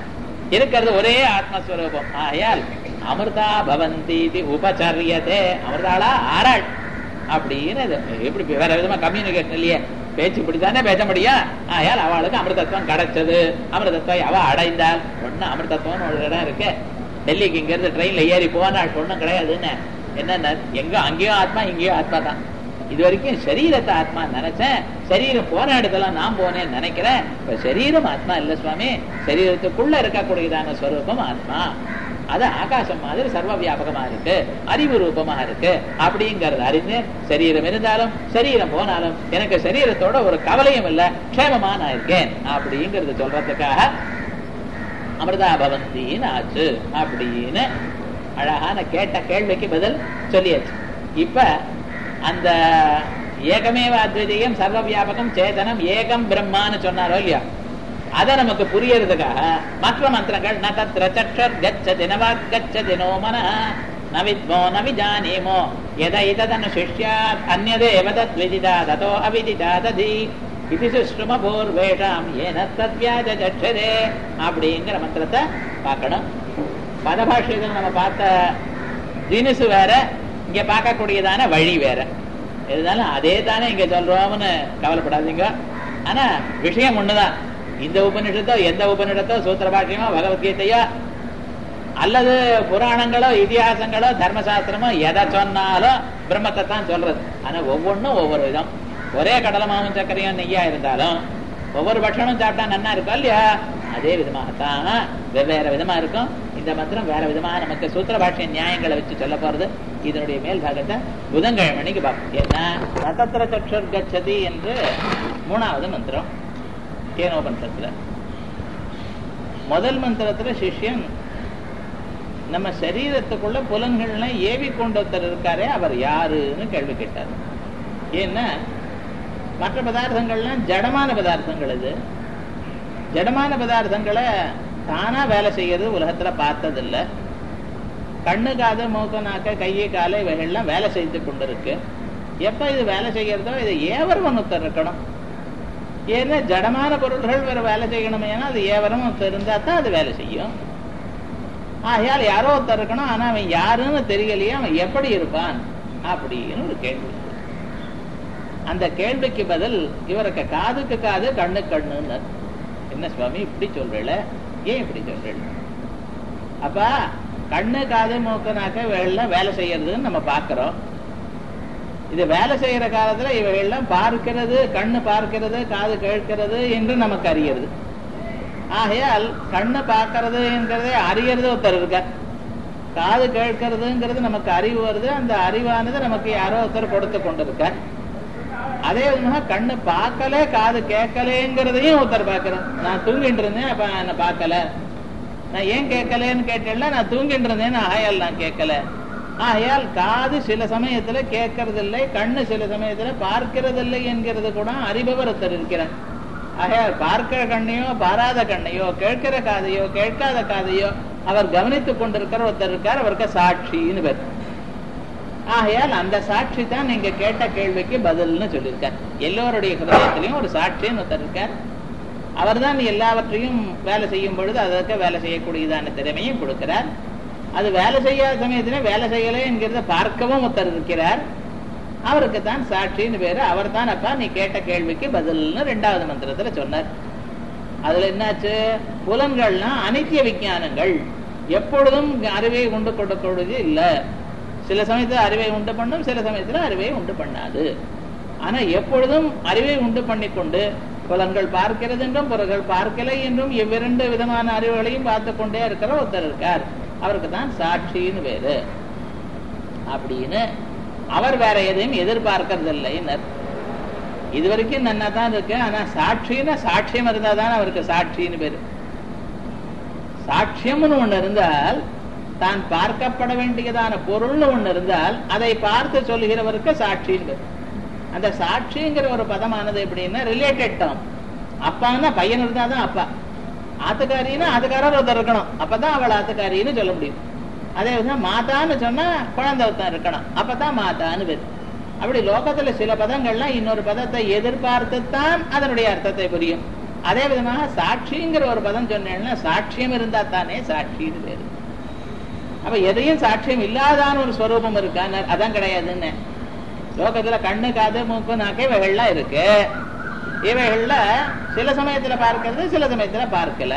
இருக்கிறது ஒரே ஆத்மஸ்வரூபம் ஆயால் அமிர்தா பவந்தி உபச்சரியதே அமிர்தாளா ஆராள் அப்படின்னு இது எப்படி வேற விதமா கம்யூனிகேஷன் இல்லையே பேச்சு இப்படித்தானே பேச முடியும் ஆயால் அவளுக்கு அமிர்தத்துவம் கிடைச்சது அமிர்தத்துவம் அவ அடைந்தாள் ஒண்ணு அமிர்தத்துவம்னு ஒரு இடம் இருக்கு டெல்லிக்கு இங்க இருந்து ட்ரெயின்ல ஏறி போனாள் ஒண்ணும் கிடையாதுன்னு என்னன்னா எங்க அங்கேயும் ஆத்மா இங்கேயும் ஆத்மா தான் இது வரைக்கும் சரீரத்தை ஆத்மா நினைச்சேன் சரீரம் போன இடத்துல நான் போனேன்னு நினைக்கிறேன் இப்ப சரீரம் ஆத்மா இல்ல சுவாமி சரீரத்துக்குள்ள இருக்கக்கூடியதான ஸ்வரூபம் ஆத்மா அது ஆகாசம் மாதிரி சர்வ வியாபகமா இருக்கு அறிவு ரூபமா இருக்கு அப்படிங்கறது அறிந்து சரீரம் இருந்தாலும் சரீரம் போனாலும் எனக்கு சரீரத்தோட ஒரு கவலையும் இல்ல க்ஷேமமா நான் இருக்கேன் அப்படிங்கறது சொல்றதுக்காக அமிர்தா பவந்தின்னு ஆச்சு அப்படின்னு அழகான கேட்ட கேள்விக்கு பதில் சொல்லியாச்சு இப்ப அந்த ஏகமேவ அத்விதீயம் சர்வ வியாபகம் சேதனம் ஏகம் பிரம்மான்னு சொன்னாரோ இல்லையா அத நமக்கு புரியறதுக்காக மற்ற மந்திரங்கள் ந தத்ர சற்றர் கச்சதி நவாக் கச்சதி நோ மன நவித்மோ நவிஜானீமோ எதை ததனு சிஷ்யாத் அந்நதேவ தத்விதிதா ததோ அவிதிதா ததி இது சுஷ்ரும பூர்வேஷாம் ஏன தத்வியாஜ ஜட்சதே அப்படிங்கிற மந்திரத்தை பார்க்கணும் பதபாஷைகள் நம்ம பார்த்த தினுசு வேற இங்க பார்க்கக்கூடியதான வழி வேற இருந்தாலும் அதே தானே இங்க சொல்றோம்னு கவலைப்படாதீங்க ஆனா விஷயம் ஒண்ணுதான் இந்த உபநிஷத்தோ எந்த உபநிஷத்தோ சூத்திர பாஷ்யமோ பகவத்கீதையோ அல்லது புராணங்களோ இதிகாசங்களோ தர்மசாஸ்திரமோ எதை சொன்னாலும் பிரம்மத்தை தான் சொல்றது ஆனா ஒவ்வொன்றும் ஒவ்வொரு விதம் ஒரே கடலை மாவும் சர்க்கரையும் நெய்யா இருந்தாலும் ஒவ்வொரு பட்சமும் சாப்பிட்டா நன்னா இருக்கும் இல்லையா அதே விதமாகத்தான் வெவ்வேறு விதமா இருக்கும் இந்த மந்திரம் வேற விதமா நமக்கு சூத்திர பாஷ்ய நியாயங்களை வச்சு சொல்ல போறது இதனுடைய மேல் பாகத்தை புதன்கிழமைக்கு பார்ப்போம் ஏன்னா நதத்திர சக்ஷர் கச்சதி என்று மூணாவது மந்திரம் கேனோபனிஷத்துல முதல் மந்திரத்துல சிஷ்யன் நம்ம சரீரத்துக்குள்ள புலன்கள்லாம் ஏவி கொண்டு ஒருத்தர் இருக்காரே அவர் யாருன்னு கேள்வி கேட்டார் ஏன்னா மற்ற பதார்த்தங்கள்லாம் ஜடமான பதார்த்தங்கள் இது ஜடமான பதார்த்தங்களை தானா வேலை செய்யறது உலகத்துல பார்த்ததில்ல கண்ணு காது மூக்கு நாக்க கையை காலை இவைகள்லாம் வேலை செய்து கொண்டிருக்கு எப்ப இது வேலை செய்யறதோ இதை ஏவர் ஒருத்தர் இருக்கணும் ஏன்னா ஜடமான பொருள்கள் வேற வேலை செய்யணும் ஏன்னா அது ஏவரம் ஒருத்தர் இருந்தா தான் அது வேலை செய்யும் ஆகையால் யாரோ ஒருத்தர் இருக்கணும் ஆனா அவன் யாருன்னு தெரியலையே அவன் எப்படி இருப்பான் அப்படின்னு ஒரு கேள்வி அந்த கேள்விக்கு பதில் இவருக்கு காதுக்கு காது கண்ணு கண்ணுன்னு என்ன சுவாமி இப்படி சொல்றேல ஏன் இப்படி சொல்றேன் அப்ப கண்ணு காது மூக்கு நாக்க இவைகள்லாம் வேலை செய்யறதுன்னு நம்ம பாக்குறோம் இது வேலை செய்யற காலத்துல இவைகள்லாம் பார்க்கிறது கண்ணு பார்க்கிறது காது கேட்கிறது என்று நமக்கு அறியறது ஆகையால் கண்ணு பார்க்கறது என்கிறதே அறியறது ஒருத்தர் இருக்கார் காது கேட்கறதுங்கிறது நமக்கு அறிவு வருது அந்த அறிவானது நமக்கு யாரோ ஒருத்தர் கொடுத்து கொண்டிருக்கார் அதே விதமாக கண்ணு பார்க்கல காது கேட்கலங்கிறதையும் ஒருத்தர் பார்க்கிறேன் நான் தூங்கிட்டு இருந்தேன் அப்ப என்ன பார்க்கல நான் ஏன் கேட்கலன்னு கேட்டேன்ல நான் தூங்கிட்டு இருந்தேன்னு ஆயால் நான் கேட்கல ஆகையால் காது சில சமயத்துல கேட்கறது இல்லை கண்ணு சில சமயத்துல பார்க்கிறது இல்லை என்கிறது கூட அறிபவர் ஒருத்தர் இருக்கிறார் ஆகையால் பார்க்கிற கண்ணையோ பாராத கண்ணையோ கேட்கிற காதையோ கேட்காத காதையோ அவர் கவனித்துக் கொண்டிருக்கிற ஒருத்தர் இருக்கார் அவருக்கு சாட்சின்னு பேர் ஆகையால் அந்த சாட்சி தான் நீங்க கேட்ட கேள்விக்கு பதில்னு சொல்லியிருக்கார் எல்லோருடைய ஹிருதயத்திலையும் ஒரு சாட்சின்னு ஒருத்தர் இருக்கார் அவர் தான் எல்லாவற்றையும் வேலை செய்யும் பொழுது அதற்கு வேலை செய்யக்கூடியதான திறமையும் கொடுக்கிறார் அது வேலை செய்யாத சமயத்துல வேலை செய்யலை என்கிறத பார்க்கவும் ஒருத்தர் இருக்கிறார் அவருக்கு தான் சாட்சின்னு பேரு அவர் தான் அப்பா நீ கேட்ட கேள்விக்கு பதில்னு ரெண்டாவது மந்திரத்துல சொன்னார் அதுல என்னாச்சு புலன்கள்னா அனித்திய விஞ்ஞானங்கள் எப்பொழுதும் அறிவை உண்டு கொடுக்கக்கூடியது இல்ல சில சமயத்துல அறிவை உண்டு பண்ணும் சில சமயத்துல அறிவை உண்டு பண்ணாது ஆனா எப்பொழுதும் அறிவை உண்டு பண்ணிக்கொண்டு புலன்கள் பார்க்கிறது என்றும் புறங்கள் பார்க்கலை என்றும் இவ்விரண்டு விதமான அறிவுகளையும் பார்த்து கொண்டே இருக்கிற ஒருத்தர் இருக்கார் அவருக்கு தான் சாட்சின்னு பேரு அப்படின்னு அவர் வேற எதையும் எதிர்பார்க்கறது இல்லைன்னர் இது வரைக்கும் நன்னா தான் இருக்கு ஆனா சாட்சின்னா சாட்சியம் இருந்தா தான் அவருக்கு சாட்சின்னு பேரு சாட்சியம்னு ஒண்ணு இருந்தால் தான் பார்க்கப்பட வேண்டியதான பொருள்னு ஒண்ணு இருந்தால் அதை பார்த்து சொல்லுகிறவருக்கு சாட்சின்னு பேரு அந்த சாட்சிங்கிற ஒரு பதமானது எப்படின்னா ரிலேட்டட் டேர்ம் அப்பான்னா பையன் இருந்தாதான் அப்பா ஆத்துக்காரின்னா ஆத்துக்காரர் ஒருத்தர் இருக்கணும் அப்பதான் அவள் ஆத்துக்காரின்னு சொல்ல முடியும் அதே விதம் மாதான்னு சொன்னா குழந்தை ஒருத்தன் இருக்கணும் அப்பதான் மாதான்னு பேர் அப்படி லோகத்துல சில பதங்கள்லாம் இன்னொரு பதத்தை எதிர்பார்த்துத்தான் அதனுடைய அர்த்தத்தை புரியும் அதே விதமாக சாட்சிங்கிற ஒரு பதம் சொன்னேன்னா சாட்சியம் இருந்தா தானே சாட்சின்னு பேரு அப்ப எதையும் சாட்சியம் இல்லாதான ஒரு ஸ்வரூபம் இருக்கான்னு அதான் கிடையாதுன்னு லோகத்துல கண்ணு காது மூக்கு நாக்கு இவைகள்லாம் இருக்கு இவைகள்ல சில சமயத்துல பார்க்கிறது சில சமயத்துல பார்க்கல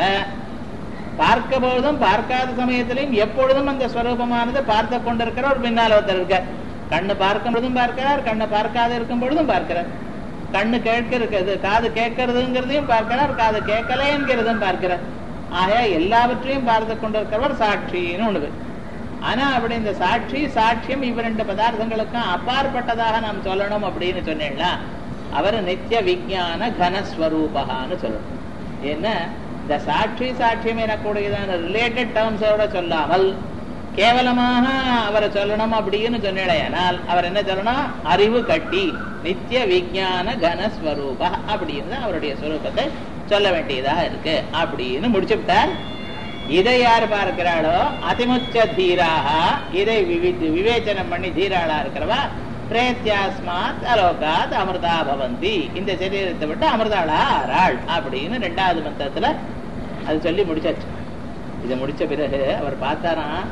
பார்க்க பொழுதும் பார்க்காத சமயத்திலையும் எப்பொழுதும் அந்த ஸ்வரூபமானது பார்த்து கொண்டிருக்கிற ஒரு பின்னால் ஒருத்தர் இருக்கார் கண்ணு பார்க்கும் பொழுதும் பார்க்கிறார் கண்ணு பார்க்காத இருக்கும் பொழுதும் பார்க்கிறார் கண்ணு கேட்க இருக்கிறது காது கேட்கறதுங்கிறதையும் பார்க்கிறார் காது கேட்கலைங்கிறதும் பார்க்கிறார் ஆகையா எல்லாவற்றையும் பார்த்து கொண்டிருக்கிறவர் சாட்சின்னு ஒண்ணு ஆனா அப்படி இந்த சாட்சி சாட்சியம் இவ ரெண்டு பதார்த்தங்களுக்கும் அப்பாற்பட்டதாக நாம் சொல்லணும் அப்படின்னு சொன்னேன்னா அவர் நித்திய விஞ்ஞான கனஸ்வரூபகான்னு சொல்லணும் ஏன்னா இந்த சாட்சி சாட்சியம் எனக்கூடியதான ரிலேட்டட் டேர்ம்ஸோட சொல்லாமல் கேவலமாக அவரை சொல்லணும் அப்படின்னு சொன்னேனால் அவர் என்ன சொல்லணும் அறிவு கட்டி நித்திய விஞ்ஞான கனஸ்வரூப அப்படின்னு அவருடைய ஸ்வரூபத்தை சொல்ல வேண்டியதாக இருக்கு அப்படின்னு முடிச்சு விட்டார் இதை யார் பார்க்கிறாளோ அதிமுச்ச தீராக இதை விவேச்சனம் பண்ணி தீராளா இருக்கிறவா பிரேத்தியாஸ்மாத் அலோகாத் அமிர்தா பவந்தி இந்த சரீரத்தை விட்டு அமிர்தாளா ஆறாள் அப்படின்னு ரெண்டாவது மந்திரத்துல அது சொல்லி முடிச்சாச்சு இதை முடிச்ச பிறகு அவர் பார்த்தாராம்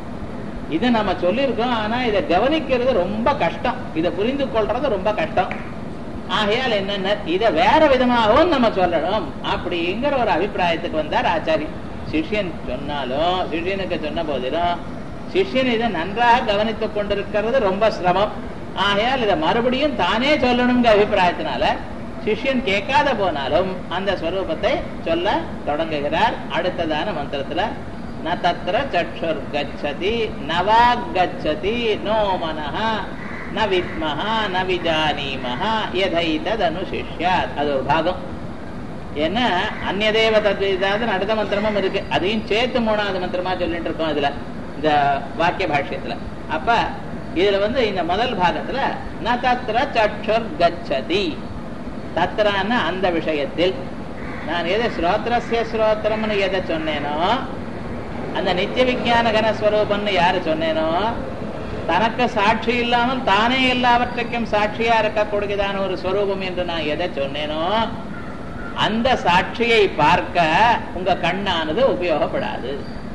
இதை நம்ம சொல்லியிருக்கோம் ஆனா இதை கவனிக்கிறது ரொம்ப கஷ்டம் இதை புரிந்து கொள்றது ரொம்ப கஷ்டம் ஆகையால் என்னென்ன இதை வேற விதமாகவும் நம்ம சொல்லணும் அப்படிங்கிற ஒரு அபிப்பிராயத்துக்கு வந்தார் ஆச்சாரி சிஷ்யன் சொன்னாலும் சிஷ்யனுக்கு சொன்ன போதிலும் சிஷ்யன் இதை நன்றாக கவனித்துக் கொண்டிருக்கிறது ரொம்ப சிரமம் ஆகையால் இதை மறுபடியும் தானே சொல்லணுங்கிற அபிப்பிராயத்தினால சிஷ்யன் கேட்காத போனாலும் அந்த ஸ்வரூபத்தை சொல்ல தொடங்குகிறார் அடுத்ததான மந்திரத்துல ந தத்திர சற்றுர் கச்சதி நவாகச்சதி நோ மனஹ ந வித்மஹ ந விஜானீமஹ எதைதனுசிஷ்யாத் அது ஒரு பாகம் ஏன்னா அந்நதேவ தத்விதாதுன்னு அடுத்த மந்திரமும் இருக்கு அதையும் சேர்த்து மூணாவது மந்திரமா சொல்லிட்டு இருக்கோம் இதுல இந்த வாக்கிய பாஷ்யத்துல அப்ப இதுல வந்து இந்த முதல் பாகத்துல ந தத்திர சற்றுர் கச்சதி தத்திரான அந்த விஷயத்தில் நான் எதை ஸ்ரோத்திரஸ்ய ஸ்ரோத்திரம்னு எதை சொன்னேனோ அந்த நித்திய விஞ்ஞான கனஸ்வரூபம்னு யாரு சொன்னேனோ தனக்கு சாட்சி இல்லாமல் தானே எல்லாவற்றுக்கும் சாட்சியா இருக்கக்கூடியதான ஒரு ஸ்வரூபம் என்று நான் எதை சொன்னேனோ அந்த சாட்சியை பார்க்க உங்க கண்ணானது உபயோகப்படாது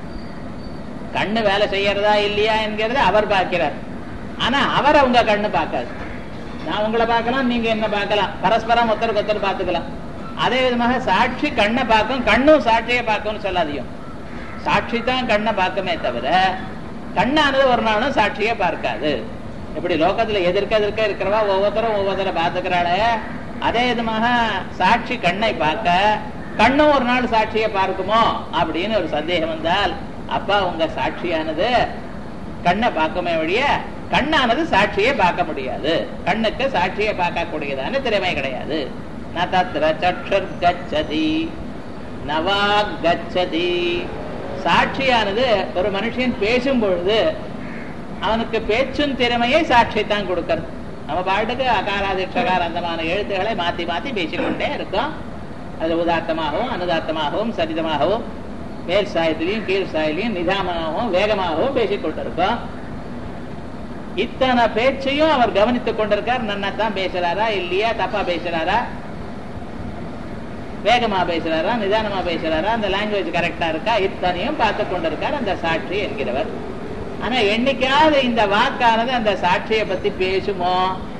கண்ணு வேலை செய்யறதா இல்லையா என்கிறது அவர் பார்க்கிறார் ஆனா அவரை உங்க கண்ணு பார்க்காது நான் உங்களை பார்க்கலாம் நீங்க என்ன பார்க்கலாம் பரஸ்பரம் ஒருத்தருக்கு ஒருத்தர் பார்த்துக்கலாம் அதே விதமாக சாட்சி கண்ணை பார்க்கும் கண்ணும் சாட்சியை பார்க்கும்னு சொல்லாதியும் சாட்சி தான் கண்ணை பார்க்குமே தவிர கண்ணானது ஒரு நாளும் சாட்சியை பார்க்காது இப்படி லோகத்துல எதிர்க்க எதிர்க்க இருக்கிறவா ஒவ்வொருத்தரும் ஒவ்வொருத்தரை பார்த்துக்கிறாளே அதே விதமாக சாட்சி கண்ணை பார்க்க கண்ணும் ஒரு நாள் சாட்சியை பார்க்குமோ அப்படின்னு ஒரு சந்தேகம் வந்தால் அப்பா உங்க சாட்சியானது கண்ணை பார்க்குமே வழிய கண்ணானது சாட்சியை பார்க்க முடியாது கண்ணுக்கு சாட்சியை பார்க்கக்கூடியதான திறமை கிடையாது ந தத்திர சற்றுர் கச்சதி நவாக் கச்சதி சாட்சியானது ஒரு மனுஷன் பேசும் பொழுது அவனுக்கு பேச்சும் திறமையை சாட்சித்தான் கொடுக்கறது நம்ம பாட்டுக்கு அகாராதிஷகார் அந்தமான எழுத்துக்களை மாத்தி மாத்தி பேசிக்கொண்டே இருக்கோம் அது உதார்த்தமாகவும் அனுதார்த்தமாகவும் சரிதமாகவும் மேல் சாயத்திலையும் கீழ் சாயத்திலையும் நிதானமாகவும் வேகமாகவும் பேசிக் கொண்டிருக்கோம் இத்தனை பேச்சையும் அவர் கவனித்துக் கொண்டிருக்கார் நன்னத்தான் பேசுறாரா இல்லையா தப்பா பேசுறாரா வேகமா பேசுறாரா நிதானமா பேசுறாரா அந்த லாங்குவேஜ் கரெக்டா இருக்கா இத்தனையும் பார்த்து கொண்டிருக்கார் அந்த சாட்சி என்கிறவர் ஆனா என்னைக்காவது இந்த வாக்கானது அந்த சாட்சியை பத்தி பேசுமோ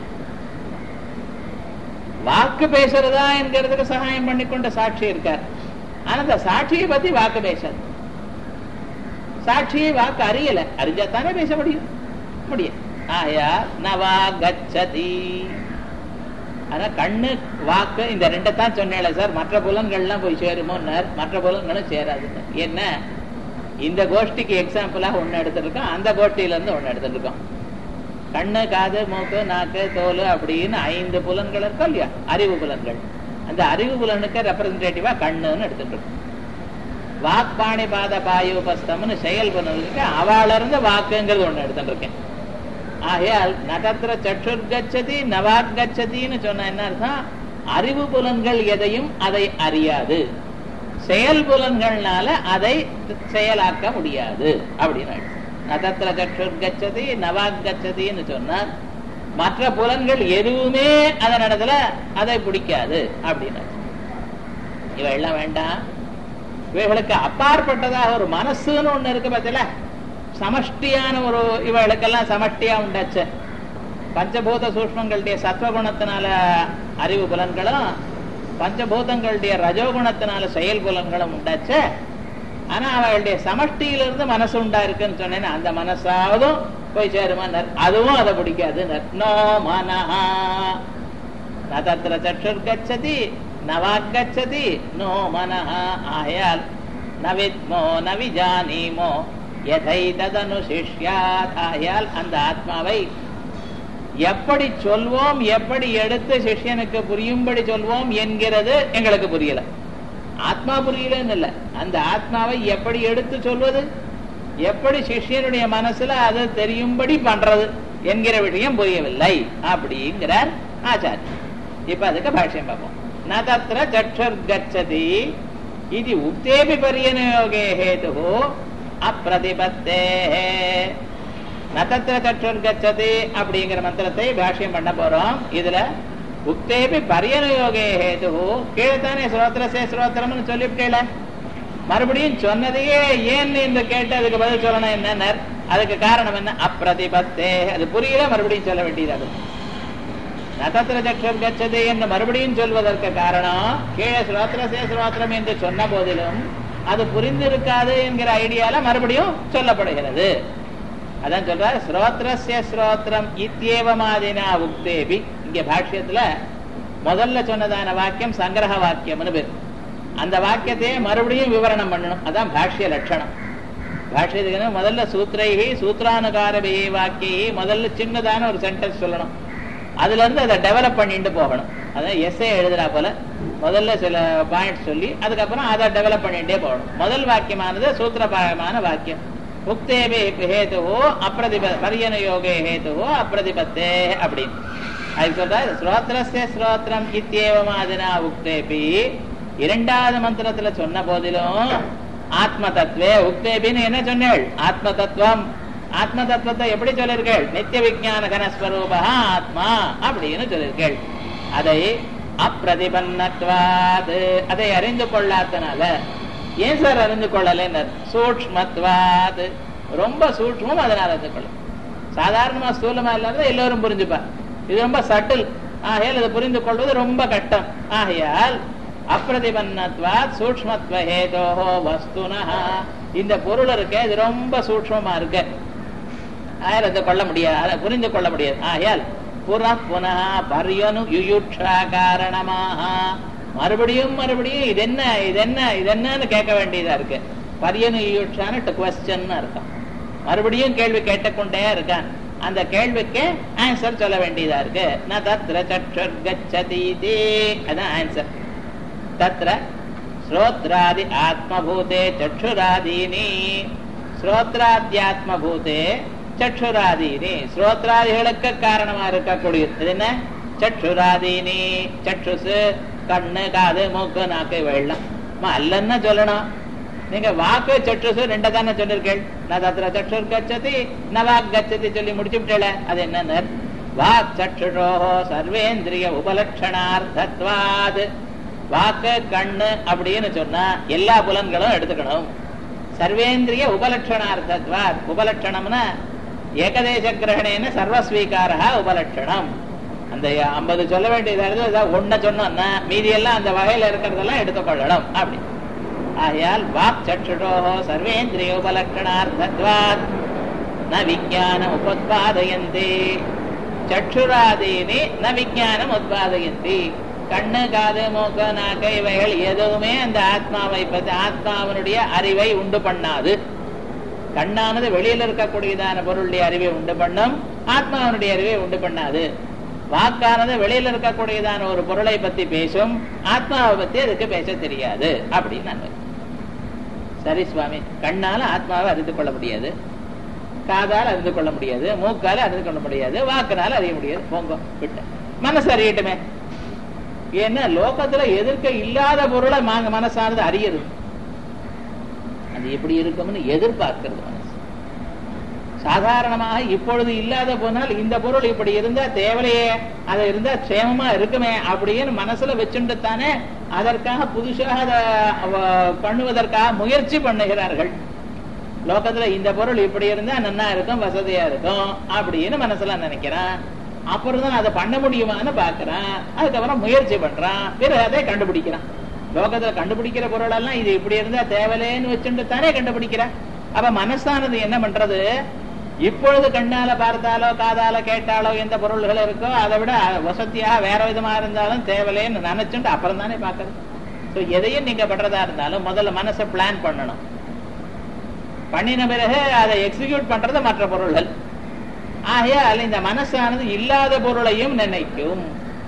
வாக்கு பேசுறதா என்கிறதுக்கு சகாயம் பண்ணி கொண்ட சாட்சி இருக்கார் ஆனா அந்த சாட்சியை பத்தி வாக்கு பேசாது சாட்சியை வாக்கு அறியல அறிஞ்சாத்தானே பேச முடியும் முடியும் ஆயா நவா கச்சதி ஆனா கண்ணு வாக்கு இந்த ரெண்டைத்தான் சொன்னேன் சார் மற்ற புலன்கள்லாம் போய் சேருமோன்னார் மற்ற புலன்களும் சேராதுன்னு என்ன இந்த கோஷ்டிக்கு எக்ஸாம்பிளா ஒண்ணு எடுத்திருக்கோம் அந்த கோஷ்டியில இருந்து ஒண்ணு எடுத்திருக்கோம் கண்ணு காது மூக்கு நாக்கு தோல் அப்படின்னு ஐந்து புலன்கள் இருக்கும் இல்லையா அறிவு புலன்கள் அந்த அறிவு புலனுக்கு ரெப்ரசன்டேட்டிவா கண்ணுன்னு எடுத்துட்டு இருக்கோம் வாக்பாணி பாத பாயுபஸ்தம்னு செயல் புலனுக்கு அவள இருந்து வாக்குங்கிறது ஒண்ணு எடுத்துட்டு இருக்கேன் ஆகையால் நகத்திர சற்றுர் கச்சதி நவாக் கச்சதின்னு சொன்ன என்ன அர்த்தம் அறிவு புலன்கள் எதையும் அதை அறியாது செயல் புலன்கள்னால அதை செயலாக்க முடியாது அப்படின்னு நதத்திர சற்றுர் கச்சதி நவாக் கச்சதின்னு சொன்னார் மற்ற புலன்கள் எதுவுமே அதன் இடத்துல அதை பிடிக்காது அப்படின்னு இவ எல்லாம் வேண்டாம் இவைகளுக்கு அப்பாற்பட்டதாக ஒரு மனசுன்னு ஒண்ணு இருக்கு பார்த்தல சமஷ்டியான ஒரு இவைகளுக்கெல்லாம் சமஷ்டியா உண்டாச்சு பஞ்சபூத சூஷ்மங்களுடைய சத்வகுணத்தினால அறிவு புலன்களும் பஞ்சபூதங்களுடைய ரஜோகுணத்தினால செயல் புலன்களும் உண்டாச்சு ஆனா அவளுடைய சமஷ்டியிலிருந்து மனசு உண்டா இருக்குன்னு சொன்னேன் அந்த மனசாவதும் போய் சேருமா அதுவும் அதை பிடிக்காது நோ மனஹா ந தத்திர சற்றுர் கச்சதி நவாக்கச்சதி நோ மனஹ ஆயால் ந வித்மோ ந விஜானீமோ எதை ததனு சிஷ்யாத் ஆயால் அந்த ஆத்மாவை எப்படி சொல்வோம் எப்படி எடுத்து சிஷ்யனுக்கு புரியும்படி சொல்வோம் என்கிறது எங்களுக்கு புரியல ஆத்மா புரியலன்னு இல்ல அந்த ஆத்மாவை எப்படி எடுத்து சொல்வது எப்படி சிஷ்யனுடைய மனசுல அது தெரியும்படி பண்றது என்கிற விஷயம் புரியவில்லை அப்படிங்கிறார் ஆச்சாரியர் இப்ப அதுக்கு பாஷ்யம் பார்ப்போம் ந தத்திர சற்றுர் கச்சதி இது உக்தேபி பரியனயோகே ஹேது அப்பிரதிபத்தே நதத்திர சற்றுர் கச்சதி அப்படிங்கிற மந்திரத்தை பாஷ்யம் பண்ண போறோம் இதுல உக்தேபி பரியனயோகே ஹேது கீழத்தானே ஸ்ரோத்திரசே ஸ்ரோத்திரம்னு சொல்லிவிட்டேல மறுபடியும் சொன்னதையே ஏன் இந்த கேட்டு அதுக்கு பதில் சொல்லணும் என்ன அதுக்கு காரணம் என்ன அப்பிரதிபத்தே அது புரியல மறுபடியும் சொல்ல வேண்டியதாகும் நதத்திர சற்றம் கச்சது என்று மறுபடியும் சொல்வதற்கு காரணம் கீழே ஸ்ரோத்திரசே ஸ்ரோத்திரம் என்று சொன்ன போதிலும் அது புரிந்திருக்காது என்கிற ஐடியால மறுபடியும் சொல்லப்படுகிறது அதான் சொல்ற ஸ்ரோத்ரஸ்ய ஸ்ரோத்திரம் இத்தியேவமாதினா உக்தேபி இங்க பாஷ்யத்துல முதல்ல சொன்னதான வாக்கியம் சங்கிரக வாக்கியம்னு பேர் அந்த வாக்கியத்தையே மறுபடியும் விவரணம் பண்ணணும் அதான் பாஷ்ய லட்சணம் பாஷ்யத்துக்கு முதல்ல சூத்திரைகி சூத்திரானுகாரபி வாக்கியை முதல்ல சின்னதான ஒரு சென்டென்ஸ் சொல்லணும் அதுல இருந்து அதை டெவலப் பண்ணிட்டு போகணும் அதான் எஸ்ஏ எழுதுறா போல முதல்ல சில பாயிண்ட் சொல்லி அதுக்கப்புறம் அதை டெவலப் பண்ணிட்டே போகணும் முதல் வாக்கியமானது சூத்திரபாகமான வாக்கியம் உக்தேபே ஹேதுவோ அப்பிரதிப பரியன யோகே ஹேதுவோ அப்பிரதிபத்தே அப்படின்னு அதுக்கு சொல்றாரு ஸ்ரோத்ரஸ்ய ஸ்ரோத்திரம் இத்தியேவமாதினா உக்தேபி இரண்டாவது மந்திரத்துல சொன்ன போதிலும் ஆத்ம தத்துவே உக்தேபின்னு என்ன சொன்னேள் ஆத்ம தத்துவம் ஆத்ம தத்துவத்தை எப்படி சொல்லிருக்கேள் நித்திய விஜயான கனஸ்வரூபா ஆத்மா அப்படின்னு சொல்லிருக்கேள் அதை அப்பிரதிபன்னத்வாது அதை அறிந்து கொள்ளாதனால ஏன் சார் அறிந்து கொள்ளல சூக்மத்வாது ரொம்ப சூட்சமும் அதனால அறிந்து கொள்ளும் சாதாரணமா ஸ்தூலமா இல்லாத எல்லோரும் புரிஞ்சுப்பா இது ரொம்ப சட்டில் ஆகையால் இதை புரிந்து கொள்வது ரொம்ப கட்டம் ஆகையால் அப்பிரதிபன்னத்வாத் சூக்மத்வ ஹேதோஹோ வஸ்துனா இந்த பொருள் இருக்க இது ரொம்ப சூக்மமா இருக்கு ஆயால் அதை கொள்ள முடியாது அதை புரிந்து கொள்ள முடியாது ஆகையால் புற புனः பரியனு யுயுட்சா காரணமாக மறுபடியும் மறுபடியும் இது என்ன இது என்ன இது என்னன்னு கேட்க வேண்டியதா இருக்கு பரியனு யுயுட்சான்னு கொஸ்டின் இருக்கும் மறுபடியும் கேள்வி கேட்டுக்கொண்டே இருக்கான் அந்த கேள்விக்கு ஆன்சர் சொல்ல வேண்டியதா இருக்கு ந தத்ர சற்றுர் கச்சதீதி அதான் ஆன்சர் தத்ர ஸ்ரோத்ராதி ஆத்மபூதே சற்றுராதீனி ஸ்ரோத்ராத்யாத்மபூதே சற்றுராதீனி ஸ்ரோத்ராதிகளுக்கு காரணமா இருக்கக்கூடியது இது என்ன சற்றுராதீனி சற்றுசு கண்ணு காது மூக்கு நாக்கு வெள்ளம் அல்லன்னு சொல்லணும் நீங்க வாக்கு சற்றுசு ரெண்ட தானே சொல்லிருக்கேள் நான் தத்திர சற்றுர் கச்சதி ந வாக் கச்சதி சொல்லி முடிச்சு விட்டேல அது என்ன வாக் சற்றுஷோஹோ சர்வேந்திரிய உபலட்சணார்த்தத்வாது வாக்கு கண்ணு அப்படின்னு சொன்னா எல்லா புலன்களும் எடுத்துக்கணும் சர்வேந்திரிய உபலட்சணார்த்தத்வாத் உபலட்சணம்னா ஏகதேச கிரகணேன சர்வஸ்வீகாரா உபலட்சணம் அந்த ஐம்பது சொல்ல வேண்டியது ஒன்ன சொன்னோம்னா மீதி எல்லாம் அந்த வகையில இருக்கிறதெல்லாம் எடுத்துக்கொள்ளணும் அப்படி ஆகையால் வாக் சற்றுஷோஹோ சர்வேந்திரிய உபலட்சணார்த்தத்வாத் ந விஜானம் உபத்பாதயந்தி சற்றுராதீனி ந விஜானம் உத்பாதயந்தி கண்ணு காது மூக்கு நாக்கு இவைகள் எதுவுமே அந்த ஆத்மாவை பற்றி ஆத்மாவனுடைய அறிவை உண்டு பண்ணாது கண்ணானது வெளியில இருக்கக்கூடியதான பொருளுடைய அறிவை உண்டு பண்ணும் ஆத்மாவனுடைய அறிவை உண்டு பண்ணாது வாக்கானது வெளியில இருக்கக்கூடியதான ஒரு பொருளை பத்தி பேசும் ஆத்மாவை பத்தி அதுக்கு பேச தெரியாது அப்படின்னு நான் சரி சுவாமி கண்ணால ஆத்மாவை அறிந்து கொள்ள முடியாது காதால் அறிந்து கொள்ள முடியாது மூக்கால அறிந்து கொள்ள முடியாது வாக்குனால அறிய முடியாது போங்க விட்ட மனசு அறியட்டுமே ஏன்னா லோகத்துல எதிர்க்க இல்லாத பொருளை மாங்க மனசானது அறியது அது எப்படி இருக்கும்னு எதிர்பார்க்கிறது மனசு சாதாரணமாக இப்பொழுது இல்லாத போனால் இந்த பொருள் இப்படி இருந்தா தேவலையே அது இருந்தா க்ஷேமமா இருக்குமே அப்படின்னு மனசுல வச்சுட்டு தானே அதற்காக புதுசாக அதை அவ- பண்ணுவதற்காக முயற்சி பண்ணுகிறார்கள் லோகத்துல இந்த பொருள் இப்படி இருந்தா நன்னா இருக்கும் வசதியா இருக்கும் அப்படின்னு மனசுல நினைக்கிறான் அப்புறம் தான் அதை பண்ண முடியுமான்னு பாக்குறான் அதுக்கப்புறம் முயற்சி பண்றான் பிறகு அதை கண்டுபிடிக்கிறான் லோகத்துல கண்டுபிடிக்கிற பொருள் எல்லாம் இது இப்படி இருந்தா தேவலேன்னு வச்சுட்டு தானே கண்டுபிடிக்கிறான் அப்ப மனசானது என்ன பண்றது இப்பொழுது கண்ணால பார்த்தாலோ காதால கேட்டாலோ எந்த பொருள்கள் இருக்கோ அதை விட வசதியாக வேற விதமா இருந்தாலும் தேவலேன்னு நினைச்சுட்டு அப்புறம் தானே பாக்குறது So, எதையும் நீங்க பண்றதா இருந்தாலும் முதல்ல மனசை பிளான் பண்ணணும் பண்ணின பிறகு அதை எக்ஸிக்யூட் பண்றது மற்ற பொருள்கள் ஆகையால் இந்த மனசானது இல்லாத பொருளையும் நினைக்கும்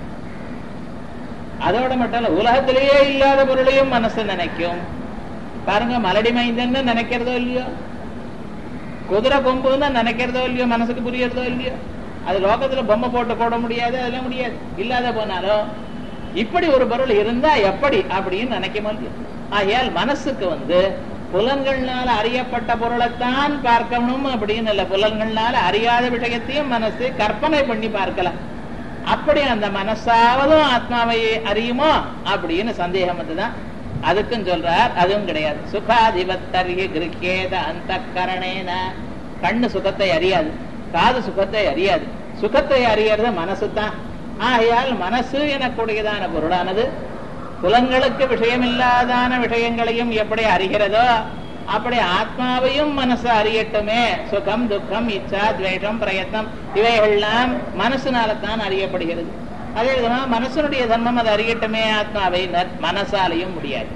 அதோட மட்டும் இல்ல உலகத்திலேயே இல்லாத பொருளையும் மனசு நினைக்கும் பாருங்க மலடி மைந்தன்னு நினைக்கிறதோ இல்லையோ குதிரை கொம்புன்னு நினைக்கிறதோ இல்லையோ மனசுக்கு புரியறதோ இல்லையோ அது லோகத்துல பொம்மை போட்டு போட முடியாது அதெல்லாம் முடியாது இல்லாத போனாலும் இப்படி ஒரு பொருள் இருந்தா எப்படி அப்படின்னு நினைக்க முடியும் ஆகையால் மனசுக்கு வந்து புலன்கள்னால அறியப்பட்ட பொருளைத்தான் பார்க்கணும் அப்படின்னு இல்ல புலன்கள்னால அறியாத விஷயத்தையும் மனசு கற்பனை பண்ணி பார்க்கலாம் அப்படி அந்த மனசாவதும் ஆத்மாவை அறியுமோ அப்படின்னு சந்தேகம் வந்துதான் அதுக்கும் சொல்றார் அதுவும் கிடையாது சுகாதிபத்தரிய கிருக்கேத அந்த கரணேன கண்ணு சுகத்தை அறியாது காது சுகத்தை அறியாது சுகத்தை அறியறது மனசு தான் ஆகையால் மனசு எனக்கூடியதான பொருளானது புலன்களுக்கு விஷயமில்லாதான விஷயங்களையும் எப்படி அறிகிறதோ அப்படி ஆத்மாவையும் மனசு அறியட்டுமே சுகம் துக்கம் இச்சா துவேஷம் பிரயத்னம் இவைகள்லாம் மனசுனால தான் அறியப்படுகிறது அதே விதமா மனசனுடைய தர்மம் அதை அறியட்டுமே ஆத்மாவை ந- மனசாலையும் முடியாது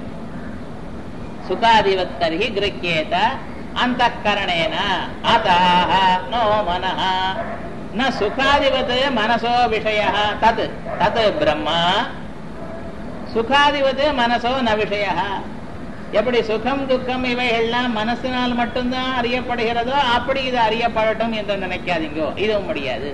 சுகாதிவத்தர்ஹி கிரக்கியேத அந்த கரணேன அதாக நோ மனஹ ந சுகாதிவத் மனசோ விஷய தத் தத் பிரம்மா சுகாதிபது மனசோ ந விஷய எப்படி சுகம் துக்கம் இவைகள்லாம் மனசினால் மட்டும்தான் அறியப்படுகிறதோ அப்படி இது அறியப்படட்டும் என்று நினைக்காதீங்கோ இதுவும் முடியாது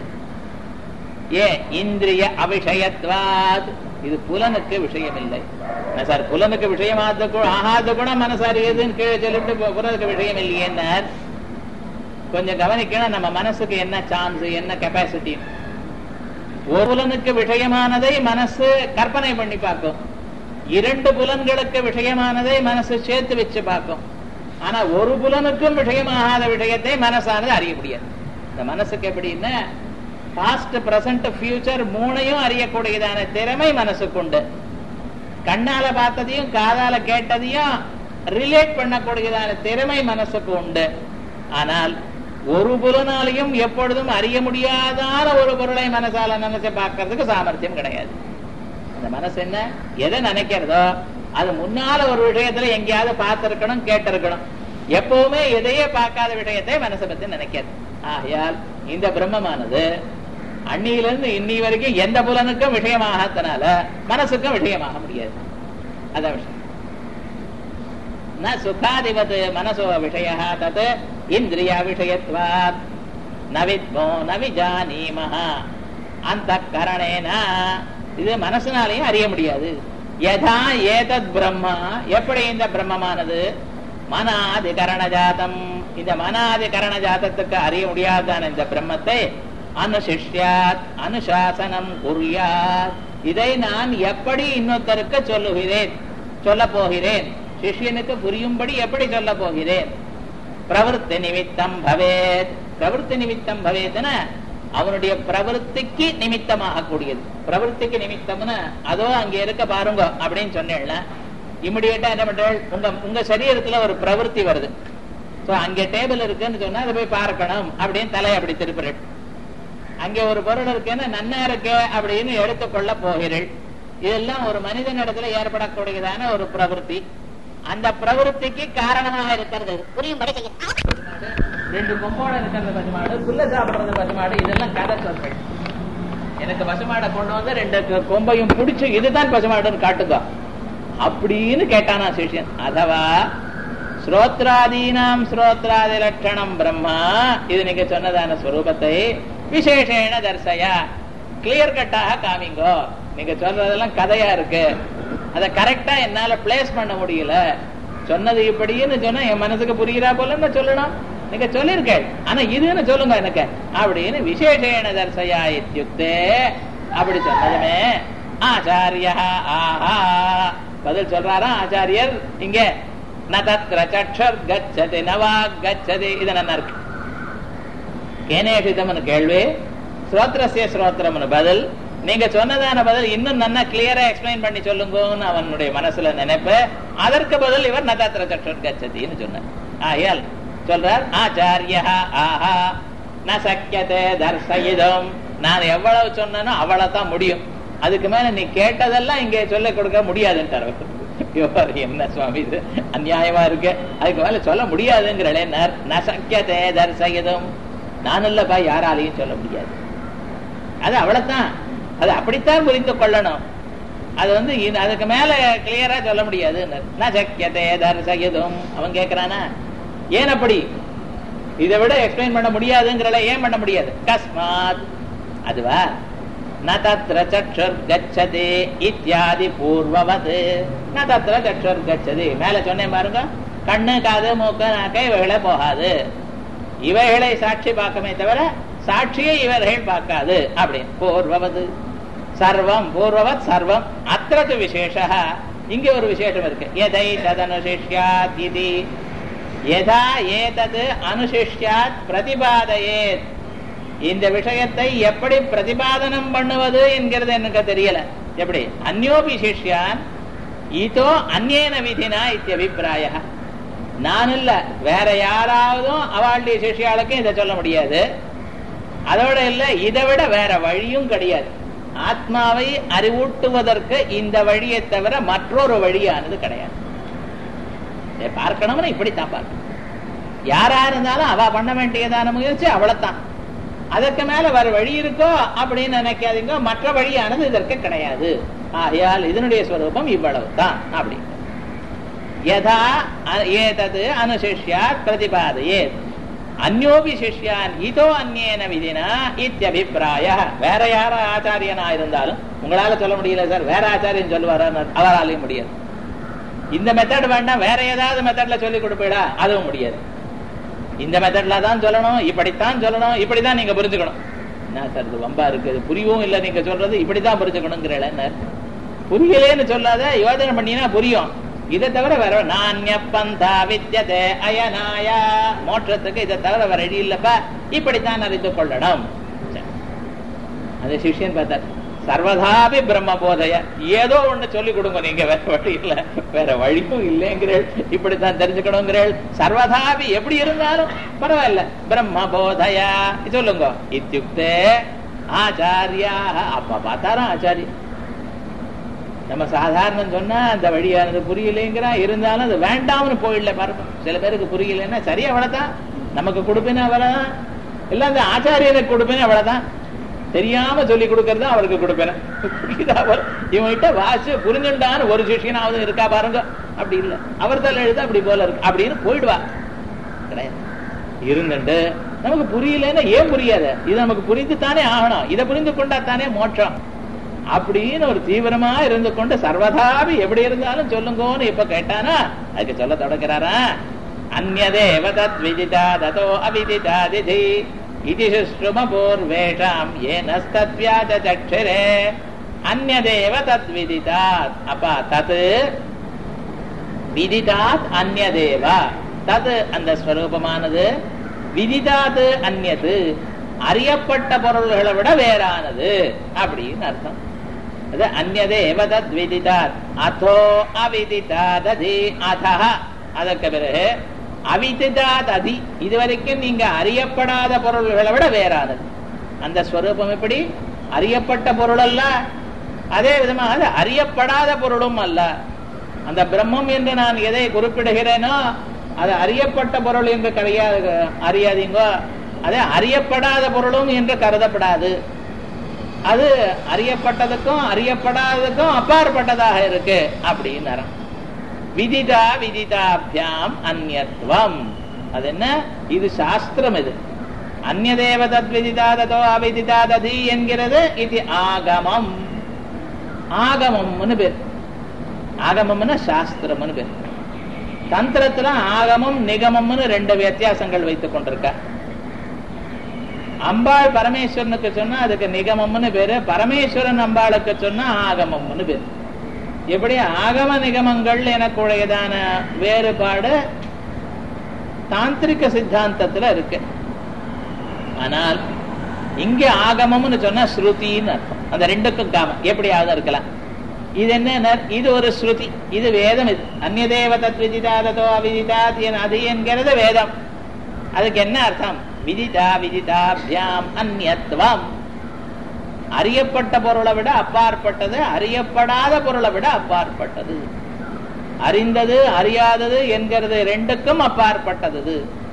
ஏ இந்திரிய அபிஷயத்வாத் இது புலனுக்கு விஷயம் இல்லை என்ன சார் புலனுக்கு விஷயமாத கு- ஆகாத கூட மனசு அறியுதுன்னு கீழே சொல்லிட்டு பு- புலனுக்கு விஷயம் இல்லையேன்னார் கொஞ்சம் கவனிக்கணும் நம்ம மனசுக்கு என்ன சான்ஸ் என்ன கெப்பாசிட்டி ஒரு புலனுக்கு விஷயமானதை மனசு கற்பனை பண்ணி பார்க்கும் இரண்டு புலன்களுக்கு விஷயமானதை மனசு சேர்த்து வச்சு பார்க்கும் ஆனா ஒரு புலனுக்கும் விஷயமாகாத விஷயத்தை மனசானது அறிய முடியாது இந்த மனசுக்கு எப்படின்னா பாஸ்ட் பிரசன்ட் ஃபியூச்சர் மூணையும் அறியக்கூடியதான திறமை மனசுக்கு உண்டு கண்ணால பார்த்ததையும் காதால கேட்டதையும் ரிலேட் பண்ணக்கூடியதான திறமை மனசுக்கு உண்டு ஆனால் ஒரு புலனாலையும் எப்பொழுதும் அறிய முடியாதான ஒரு பொருளை மனசால நினைச்சு பார்க்கறதுக்கு சாமர்த்தியம் கிடையாது அந்த மனசு என்ன எதை நினைக்கிறதோ அது முன்னால ஒரு விஷயத்துல எங்கேயாவது பார்த்திருக்கணும் கேட்டிருக்கணும் எப்பவுமே எதையே பார்க்காத விஷயத்தை மனசை பத்தி நினைக்காது ஆகையால் இந்த பிரம்மமானது அன்னியிலிருந்து இன்னி வரைக்கும் எந்த புலனுக்கும் விஷயமாகத்தனால மனசுக்கும் விஷயமாக முடியாது அதான் விஷயம் ந சுகாதிபத் மனசோ விஷய தத் இந்திரிய விஷயத்வாத் ந வித்மோ ந விஜானீமஹ அந்த கரணேன இது மனசுனாலையும் அறிய முடியாது யதா ஏதத் பிரம்மா எப்படி இந்த பிரம்மமானது மனாதிகரண ஜாதம் இந்த மனாதிகரண ஜாதத்துக்கு அறிய முடியாதான இந்த பிரம்மத்தை அனுசிஷ்யாத் அனுசாசனம் குறியாத் இதை நான் எப்படி இன்னொருத்தருக்கு சொல்லுகிறேன் சொல்ல போகிறேன் சிஷ்யனுக்கு புரியும்படி எப்படி சொல்ல போகிறேன் பிரவருத்தி நிமித்தம் பவேத் பிரவருத்தி நிமித்தம் பவேத்னா அவனுடைய பிரவருத்திக்கு நிமித்தமாக கூடியது பிரவருத்திக்கு நிமித்தம்னா அதோ அங்க இருக்க பாருங்க அப்படின்னு சொன்னேன்ல இமிடியேட்டா என்ன பண்றாள் உங்க உங்க சரீரத்துல ஒரு பிரவருத்தி வருது சோ அங்க டேபிள் இருக்குன்னு சொன்னா அதை போய் பார்க்கணும் அப்படின்னு தலையை அப்படி திருப்புறேன் அங்க ஒரு பொருள் இருக்குன்னு நன்னா இருக்கு அப்படின்னு எடுத்துக்கொள்ள போகிறேள் இதெல்லாம் ஒரு மனிதன் இடத்துல ஏற்படக்கூடியதான ஒரு பிரவருத்தி அந்த பிரவருத்திக்கு காரணமாக இருக்கிறது புரியும்படி செய்யும் ரெண்டு கொம்போட இருக்கிறது பசுமாடு புல்ல சாப்பிடுறது பசுமாடு இதெல்லாம் கதை சொல்றேன் எனக்கு பசுமாடை கொண்டு வந்து ரெண்டு கொ- கொம்பையும் பிடிச்சு இதுதான் பசுமாடுன்னு காட்டுங்க அப்படின்னு கேட்டானா சிஷ்யன் அதவா ஸ்ரோத்ராதீனாம் ஸ்ரோத்ராதி லட்சணம் பிரம்மா இது நீங்க சொன்னதான ஸ்வரூபத்தை விசேஷேன தர்சயா கிளியர் கட்டாக காமிங்கோ நீங்க சொல்றதெல்லாம் கதையா இருக்கு அதை கரெக்டா என்னால பிளேஸ் பண்ண முடியல சொன்னது இப்படின்னு சொன்னா என் மனசுக்கு புரிகிறா போல நான் சொல்லணும் நீங்க சொல்லிருக்கேள் ஆனா இதுன்னு சொல்லுங்க எனக்கு அப்படின்னு விசேஷேன தர்சயா இத்தியுக்தே அப்படி சொன்னதுமே ஆச்சாரியா ஆஹா பதில் சொல்றாரா ஆச்சாரியர் இங்க ந தத்ர சக்ஷர் கச்சதி நவா கச்சதி இது நல்லா இருக்கு கேனேஷிதம்னு கேள்வி ஸ்ரோத்ரஸ்ய ஸ்ரோத்திரம்னு பதில் நீங்க சொன்னதான பதில் இன்னும் நல்லா கிளியரா எக்ஸ்பிளைன் பண்ணி சொல்லுங்கன்னு அவனுடைய மனசுல நினைப்பு அதற்கு பதில் இவர் நதாத்திர சக்ஷர் கச்சதின்னு சொன்னார் ஆயால் சொல்றார் ஆச்சாரியா ஆஹா ந சக்கியதே தர்சயிதம் நான் எவ்வளவு சொன்னனோ அவ்வளவு தான் முடியும் அதுக்கு மேல நீ கேட்டதெல்லாம் இங்க சொல்ல கொடுக்க முடியாதுன்ட்டார் அவர். இவர் என்ன சுவாமி இது அநியாயமா இருக்கு அதுக்கு மேல சொல்ல முடியாதுங்கிறே ந சக்கியதே தர்சயிதம் நான் இல்லப்பா யாராலையும் சொல்ல முடியாது அது அவ்வளவுதான் அது அப்படித்தான் புரிந்து கொள்ளணும் அது வந்து இது- அதுக்கு மேல கிளியரா சொல்ல முடியாது ந சக்கியதே தர்சயிதம் அவன் கேக்குறானா ஏன் அப்படி இதை விட எக்ஸ்பிளைன் பண்ண முடியாதுங்கிறத ஏன் பண்ண முடியாது கஸ்மாத் அதுவா ந தத்ர சக்ஷுர் கச்சதே இத்தியாதி பூர்வவது ந தத்ர சக்ஷுர் கச்சதி மேல சொன்னேன் பாருங்க கண்ணு காது மூக்கு நாக்கை இவைகளை போகாது இவைகளை சாட்சி பார்க்கமே தவிர சாட்சியை இவர்கள் பார்க்காது அப்படி பூர்வவது சர்வம் பூர்வவத் சர்வம் அத்திரது விசேஷ இங்க ஒரு விசேஷம் இருக்கு எதை ததனுசிஷ்யாத் இது யதா ஏதது அனுசிஷ்யாத் பிரதிபாதையேத் இந்த விஷயத்தை எப்படி பிரதிபாதனம் பண்ணுவது என்கிறது எனக்கு தெரியல எப்படி அந்யோபி சிஷ்யான் இதோ அந்நேன விதினா இத்தியபிப்பிராய நான் இல்ல வேற யாராவதும் அவளுடைய சிஷ்யாளுக்கும் இதை சொல்ல முடியாது அதோட இல்ல இதை விட வேற வழியும் கிடையாது ஆத்மாவை அறிவூட்டுவதற்கு இந்த வழியை தவிர மற்றொரு வழியானது கிடையாது இதை பார்க்கணும்னா இப்படித்தான் பார்க்கணும் யாரா இருந்தாலும் அவ பண்ண வேண்டியதான முயற்சி அவ்வளவுதான் அதற்கு மேல வேற வழி இருக்கோ அப்படின்னு நினைக்காதீங்க மற்ற வழியானது இதற்கு கிடையாது ஆகையால் இதனுடைய ஸ்வரூபம் இவ்வளவு தான் அப்படி யதா அ- ஏதது அனுசிஷ்யாத் பிரதிபாதையேத் அந்யோபி சிஷ்யான் இதோ அந்நேன விதினா இத்தியபிப்பிராய வேற யார ஆச்சாரியனா இருந்தாலும் உங்களால சொல்ல முடியல சார் வேற ஆச்சாரியன் சொல்லுவாரா அவராலையும் முடியாது இந்த மெத்தட் வேண்டாம் வேற ஏதாவது மெத்தட்ல சொல்லி கொடுப்பீடா அதுவும் முடியாது இந்த மெத்தட்ல தான் சொல்லணும் இப்படித்தான் சொல்லணும் இப்படிதான் நீங்க புரிஞ்சுக்கணும் என்ன சார் இது வம்பா இருக்கு இது புரியவும் இல்ல நீங்க சொல்றது இப்படித்தான் புரிஞ்சுக்கணுங்கிறல என்ன புரியலேன்னு சொல்லாத யோஜனை பண்ணினா புரியும் இதை தவிர வேற நானிய பந்தா வித்தியதே அயனாயா மோட்சத்துக்கு இதை தவிர வேற வழி இல்லப்பா இப்படித்தான் அறிந்து கொள்ளணும் சரி. அந்த சிஷ்யன் பார்த்தார் சர்வதாபி பிரம்ம போதைய ஏதோ ஒண்ணு சொல்லி கொடுங்க நீங்க வேற வழி இல்ல வேற வழியும் இல்லைங்கிறேள் இப்படித்தான் தெரிஞ்சுக்கணுங்கிறேள் சர்வதாபி எப்படி இருந்தாலும் பரவாயில்ல பிரம்ம போதையா சொல்லுங்க இத்தியுக்தே ஆச்சாரியா அப்ப பார்த்தாராம் ஆச்சாரியா நம்ம சாதாரணம் சொன்னா அந்த வழியானது புரியலைங்கிறா இருந்தாலும் அது வேண்டாம்னு போயிடல பாருங்க சில பேருக்கு புரியலைன்னா சரி அவ்வளவுதான் நமக்கு கொடுப்பேன்னு அவ்வளவுதான் இல்ல அந்த ஆச்சாரியனுக்கு கொடுப்பேன்னு அவ்வளவுதான் தெரியாம சொல்லி கொடுக்கறது அவருக்கு கொடுப்பேன் புரியுதா அவர் இவன்கிட்ட வாசி புரிஞ்சுட்டான்னு ஒரு சிஷியனாவது இருக்கா பாருங்க அப்படி இல்ல அவர் தலை எழுத அப்படி போல இருக்கு அப்படின்னு போயிடுவா கிடையாது இருந்துட்டு நமக்கு புரியலன்னா ஏன் புரியாத இது நமக்கு புரிந்து தானே ஆகணும் இதை புரிந்து கொண்டா தானே மோட்சம் அப்படின்னு ஒரு தீவிரமா இருந்து கொண்டு சர்வதாபி எப்படி இருந்தாலும் சொல்லுங்கன்னு இப்ப கேட்டானா அதுக்கு சொல்ல தொடங்குறாரா அந்நதேவ தத் விதிதா ததோ அவிதிதா திதி இது சுஷ்ரும பூர்வேஷாம் ஏனஸ்தத்வியாஜ சக்ஷரே அந்நதேவ தத் விதிதாத் அப்பா தத் விதிதாத் அந்நதேவ தத் அந்த ஸ்வரூபமானது விதிதாத் அந்நது அறியப்பட்ட பொருள்களை விட வேறானது அப்படின்னு அர்த்தம் அது அந்நதேவ தத் விதிதாத் அதோ அவிதிதாததி அதஹ அதற்கு பிறகு அவிதிதாத் அதி இதுவரைக்கும் நீங்க அறியப்படாத பொருள்களை விட வேறானது அந்த ஸ்வரூபம் எப்படி அறியப்பட்ட பொருள் அல்ல அதே விதமாக அது அறியப்படாத பொருளும் அல்ல அந்த பிரம்மம் என்று நான் எதை குறிப்பிடுகிறேனோ அது அறியப்பட்ட பொருள் என்று கிடையாது அறியாதீங்கோ அது அறியப்படாத பொருளும் என்று கருதப்படாது அது அறியப்பட்டதுக்கும் அறியப்படாததுக்கும் அப்பாற்பட்டதாக இருக்கு அப்படின்னு அர்த்தம். விதிதா விதிதாபியாம் அந்யத்வம் அது என்ன இது சாஸ்திரம் இது அந்நதேவ தத் விதிதாததோ அவிதிதாததி என்கிறது இது ஆகமம் ஆகமம்னு பேர் ஆகமம்னா சாஸ்திரம்னு பேர் தந்திரத்துல ஆகமம் நிகமம்னு ரெண்டு வித்தியாசங்கள் வைத்துக் கொண்டிருக்க அம்பாள் பரமேஸ்வரனுக்கு சொன்னா அதுக்கு நிகமம்னு பேரு பரமேஸ்வரன் அம்பாளுக்கு சொன்னா ஆகமம்னு பேரு எப்படி ஆகம நிகமங்கள் எனக்குடையதான வேறுபாடு தாந்திரிக சித்தாந்தத்துல இருக்கு ஆனால் இங்க ஆகமம்னு சொன்னா ஸ்ருதின்னு அர்த்தம் அந்த ரெண்டுக்கும் காமம் எப்படியாவது இருக்கலாம் இது என்ன இது ஒரு ஸ்ருதி இது வேதம் இது அந்நதேவ தத் விதிதாததோ அவிதிதா அது என்கிறது வேதம் அதுக்கு என்ன அர்த்தம் விதிதா விதிதாபியாம் அந்நியத்துவம் அறியப்பட்ட பொருளை விட அப்பாற்பட்டது அறியப்படாத பொருளை விட அப்பாற்பட்டது அறிந்தது அறியாதது என்கிறது ரெண்டுக்கும் அப்பாற்பட்டது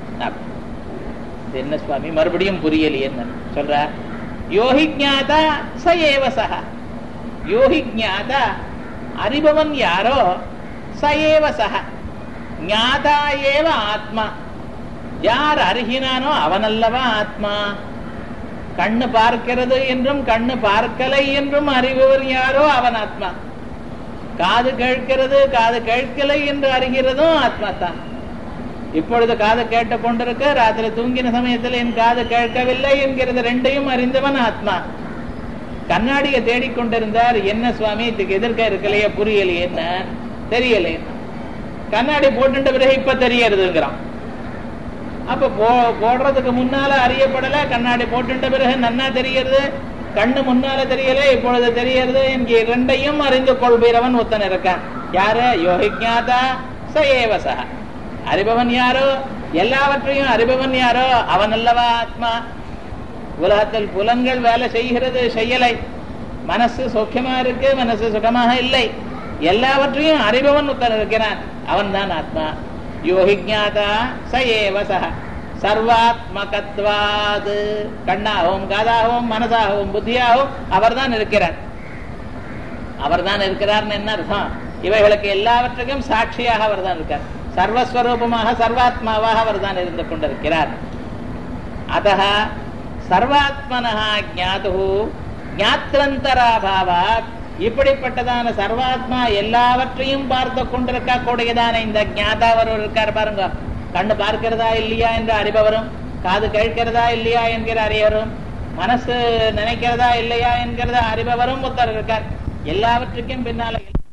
என்ன சுவாமி மறுபடியும் புரியலையே சொல்ற யோகி ஜாதா ச ஏவ சக யோகி ஜாதா அறிபவன் யாரோ ச ஏவ சக ஞாதா ஏவ ஆத்மா யார் அருகினானோ அவனல்லவா ஆத்மா கண்ணு பார்க்கிறது என்றும் கண்ணு பார்க்கலை என்றும் அறிபவர் யாரோ அவன் ஆத்மா காது கேட்கிறது காது கேட்கலை என்று அறிகிறதும் ஆத்மா தான் இப்பொழுது காது கேட்டு கொண்டிருக்க ராத்திரி தூங்கின சமயத்தில் என் காது கேட்கவில்லை என்கிறது ரெண்டையும் அறிந்தவன் ஆத்மா கண்ணாடியை தேடிக்கொண்டிருந்தார் என்ன சுவாமி இதுக்கு எதிர்க்க இருக்கலையே புரியலையே என்ன தெரியலையே கண்ணாடி போட்டுட்ட பிறகு இப்ப தெரியறதுங்கிறான் அப்ப போ போடுறதுக்கு முன்னால அறியப்படல கண்ணாடி போட்டுட்ட பிறகு நன்னா தெரியறது கண்ணு முன்னால தெரியல இப்பொழுது தெரியறது என்கிற இரண்டையும் அறிந்து கொள்பீரவன் ஒத்தன் இருக்கான் யாரு யோகிஞாதா சயேவசா அறிபவன் யாரோ எல்லாவற்றையும் அறிபவன் யாரோ அவன் அல்லவா ஆத்மா உலகத்தில் புலன்கள் வேலை செய்கிறது செய்யலை மனசு சௌக்கியமா இருக்கு மனசு சுகமாக இல்லை எல்லாவற்றையும் அறிபவன் ஒருத்தன் இருக்கிறான் அவன் தான் ஆத்மா யோகிஞாதா சயேவசா சர்வாத்மகத்வாது கண்ணாகவும் காதாகவும் மனசாகவும் புத்தியாகவும் அவர் தான் இருக்கிறார் அவர் தான் இருக்கிறார்னு என்ன அர்த்தம் இவைகளுக்கு எல்லாவற்றுக்கும் சாட்சியாக அவர் தான் இருக்கார் சர்வஸ்வரூபமாக சர்வாத்மாவாக அவர் தான் இருந்து கொண்டிருக்கிறார் அத சர்வாத்மனா ஜாது ஞாத்திரந்தராபாவா இப்படிப்பட்டதான சர்வாத்மா எல்லாவற்றையும் பார்த்து கொண்டிருக்க கூடியதான இந்த ஞாதாவர் இருக்கார் பாருங்க கண்ணு பார்க்கிறதா இல்லையா என்று அறிபவரும் காது கேட்கிறதா இல்லையா என்கிற அறியவரும் மனசு நினைக்கிறதா இல்லையா என்கிறத அறிபவரும் ஒருத்தர் இருக்கார் எல்லாவற்றுக்கும் பின்னால